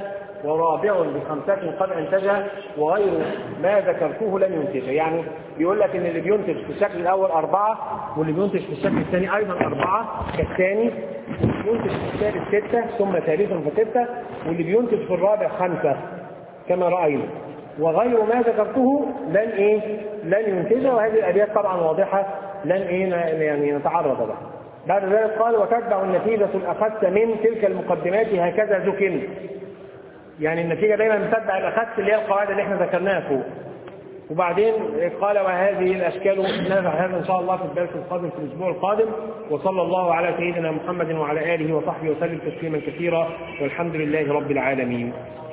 ورابع بخمسة قد أنتجها وغير ما ذكرته لم ينتجها يعني بيقول لك إن اللي بينتج في الشكل الأول أربعة واللي بينتج في الشكل الثاني أيضا أربعة كالثاني واللي بينتج في الثالث ستة ثم ثالث فستة واللي بينتج في الرابع خمسة كما رأينا وغير ما ذكرته لن إيه لن ينتجها وهذه الأبيات طبعا واضحة لن إيه يعني نتعرض لها بعد ذلك قال وتتبع النتيجة الأخذت من تلك المقدمات هكذا ذكر يعني النتيجة دايما بتتبع الأخذت اللي هي القواعد اللي احنا ذكرناها فوق وبعدين قال وهذه الأشكال نرجع هذا إن شاء الله في الدرس القادم في الأسبوع القادم وصلى الله على سيدنا محمد وعلى آله وصحبه وسلم تسليما كثيرا والحمد لله رب العالمين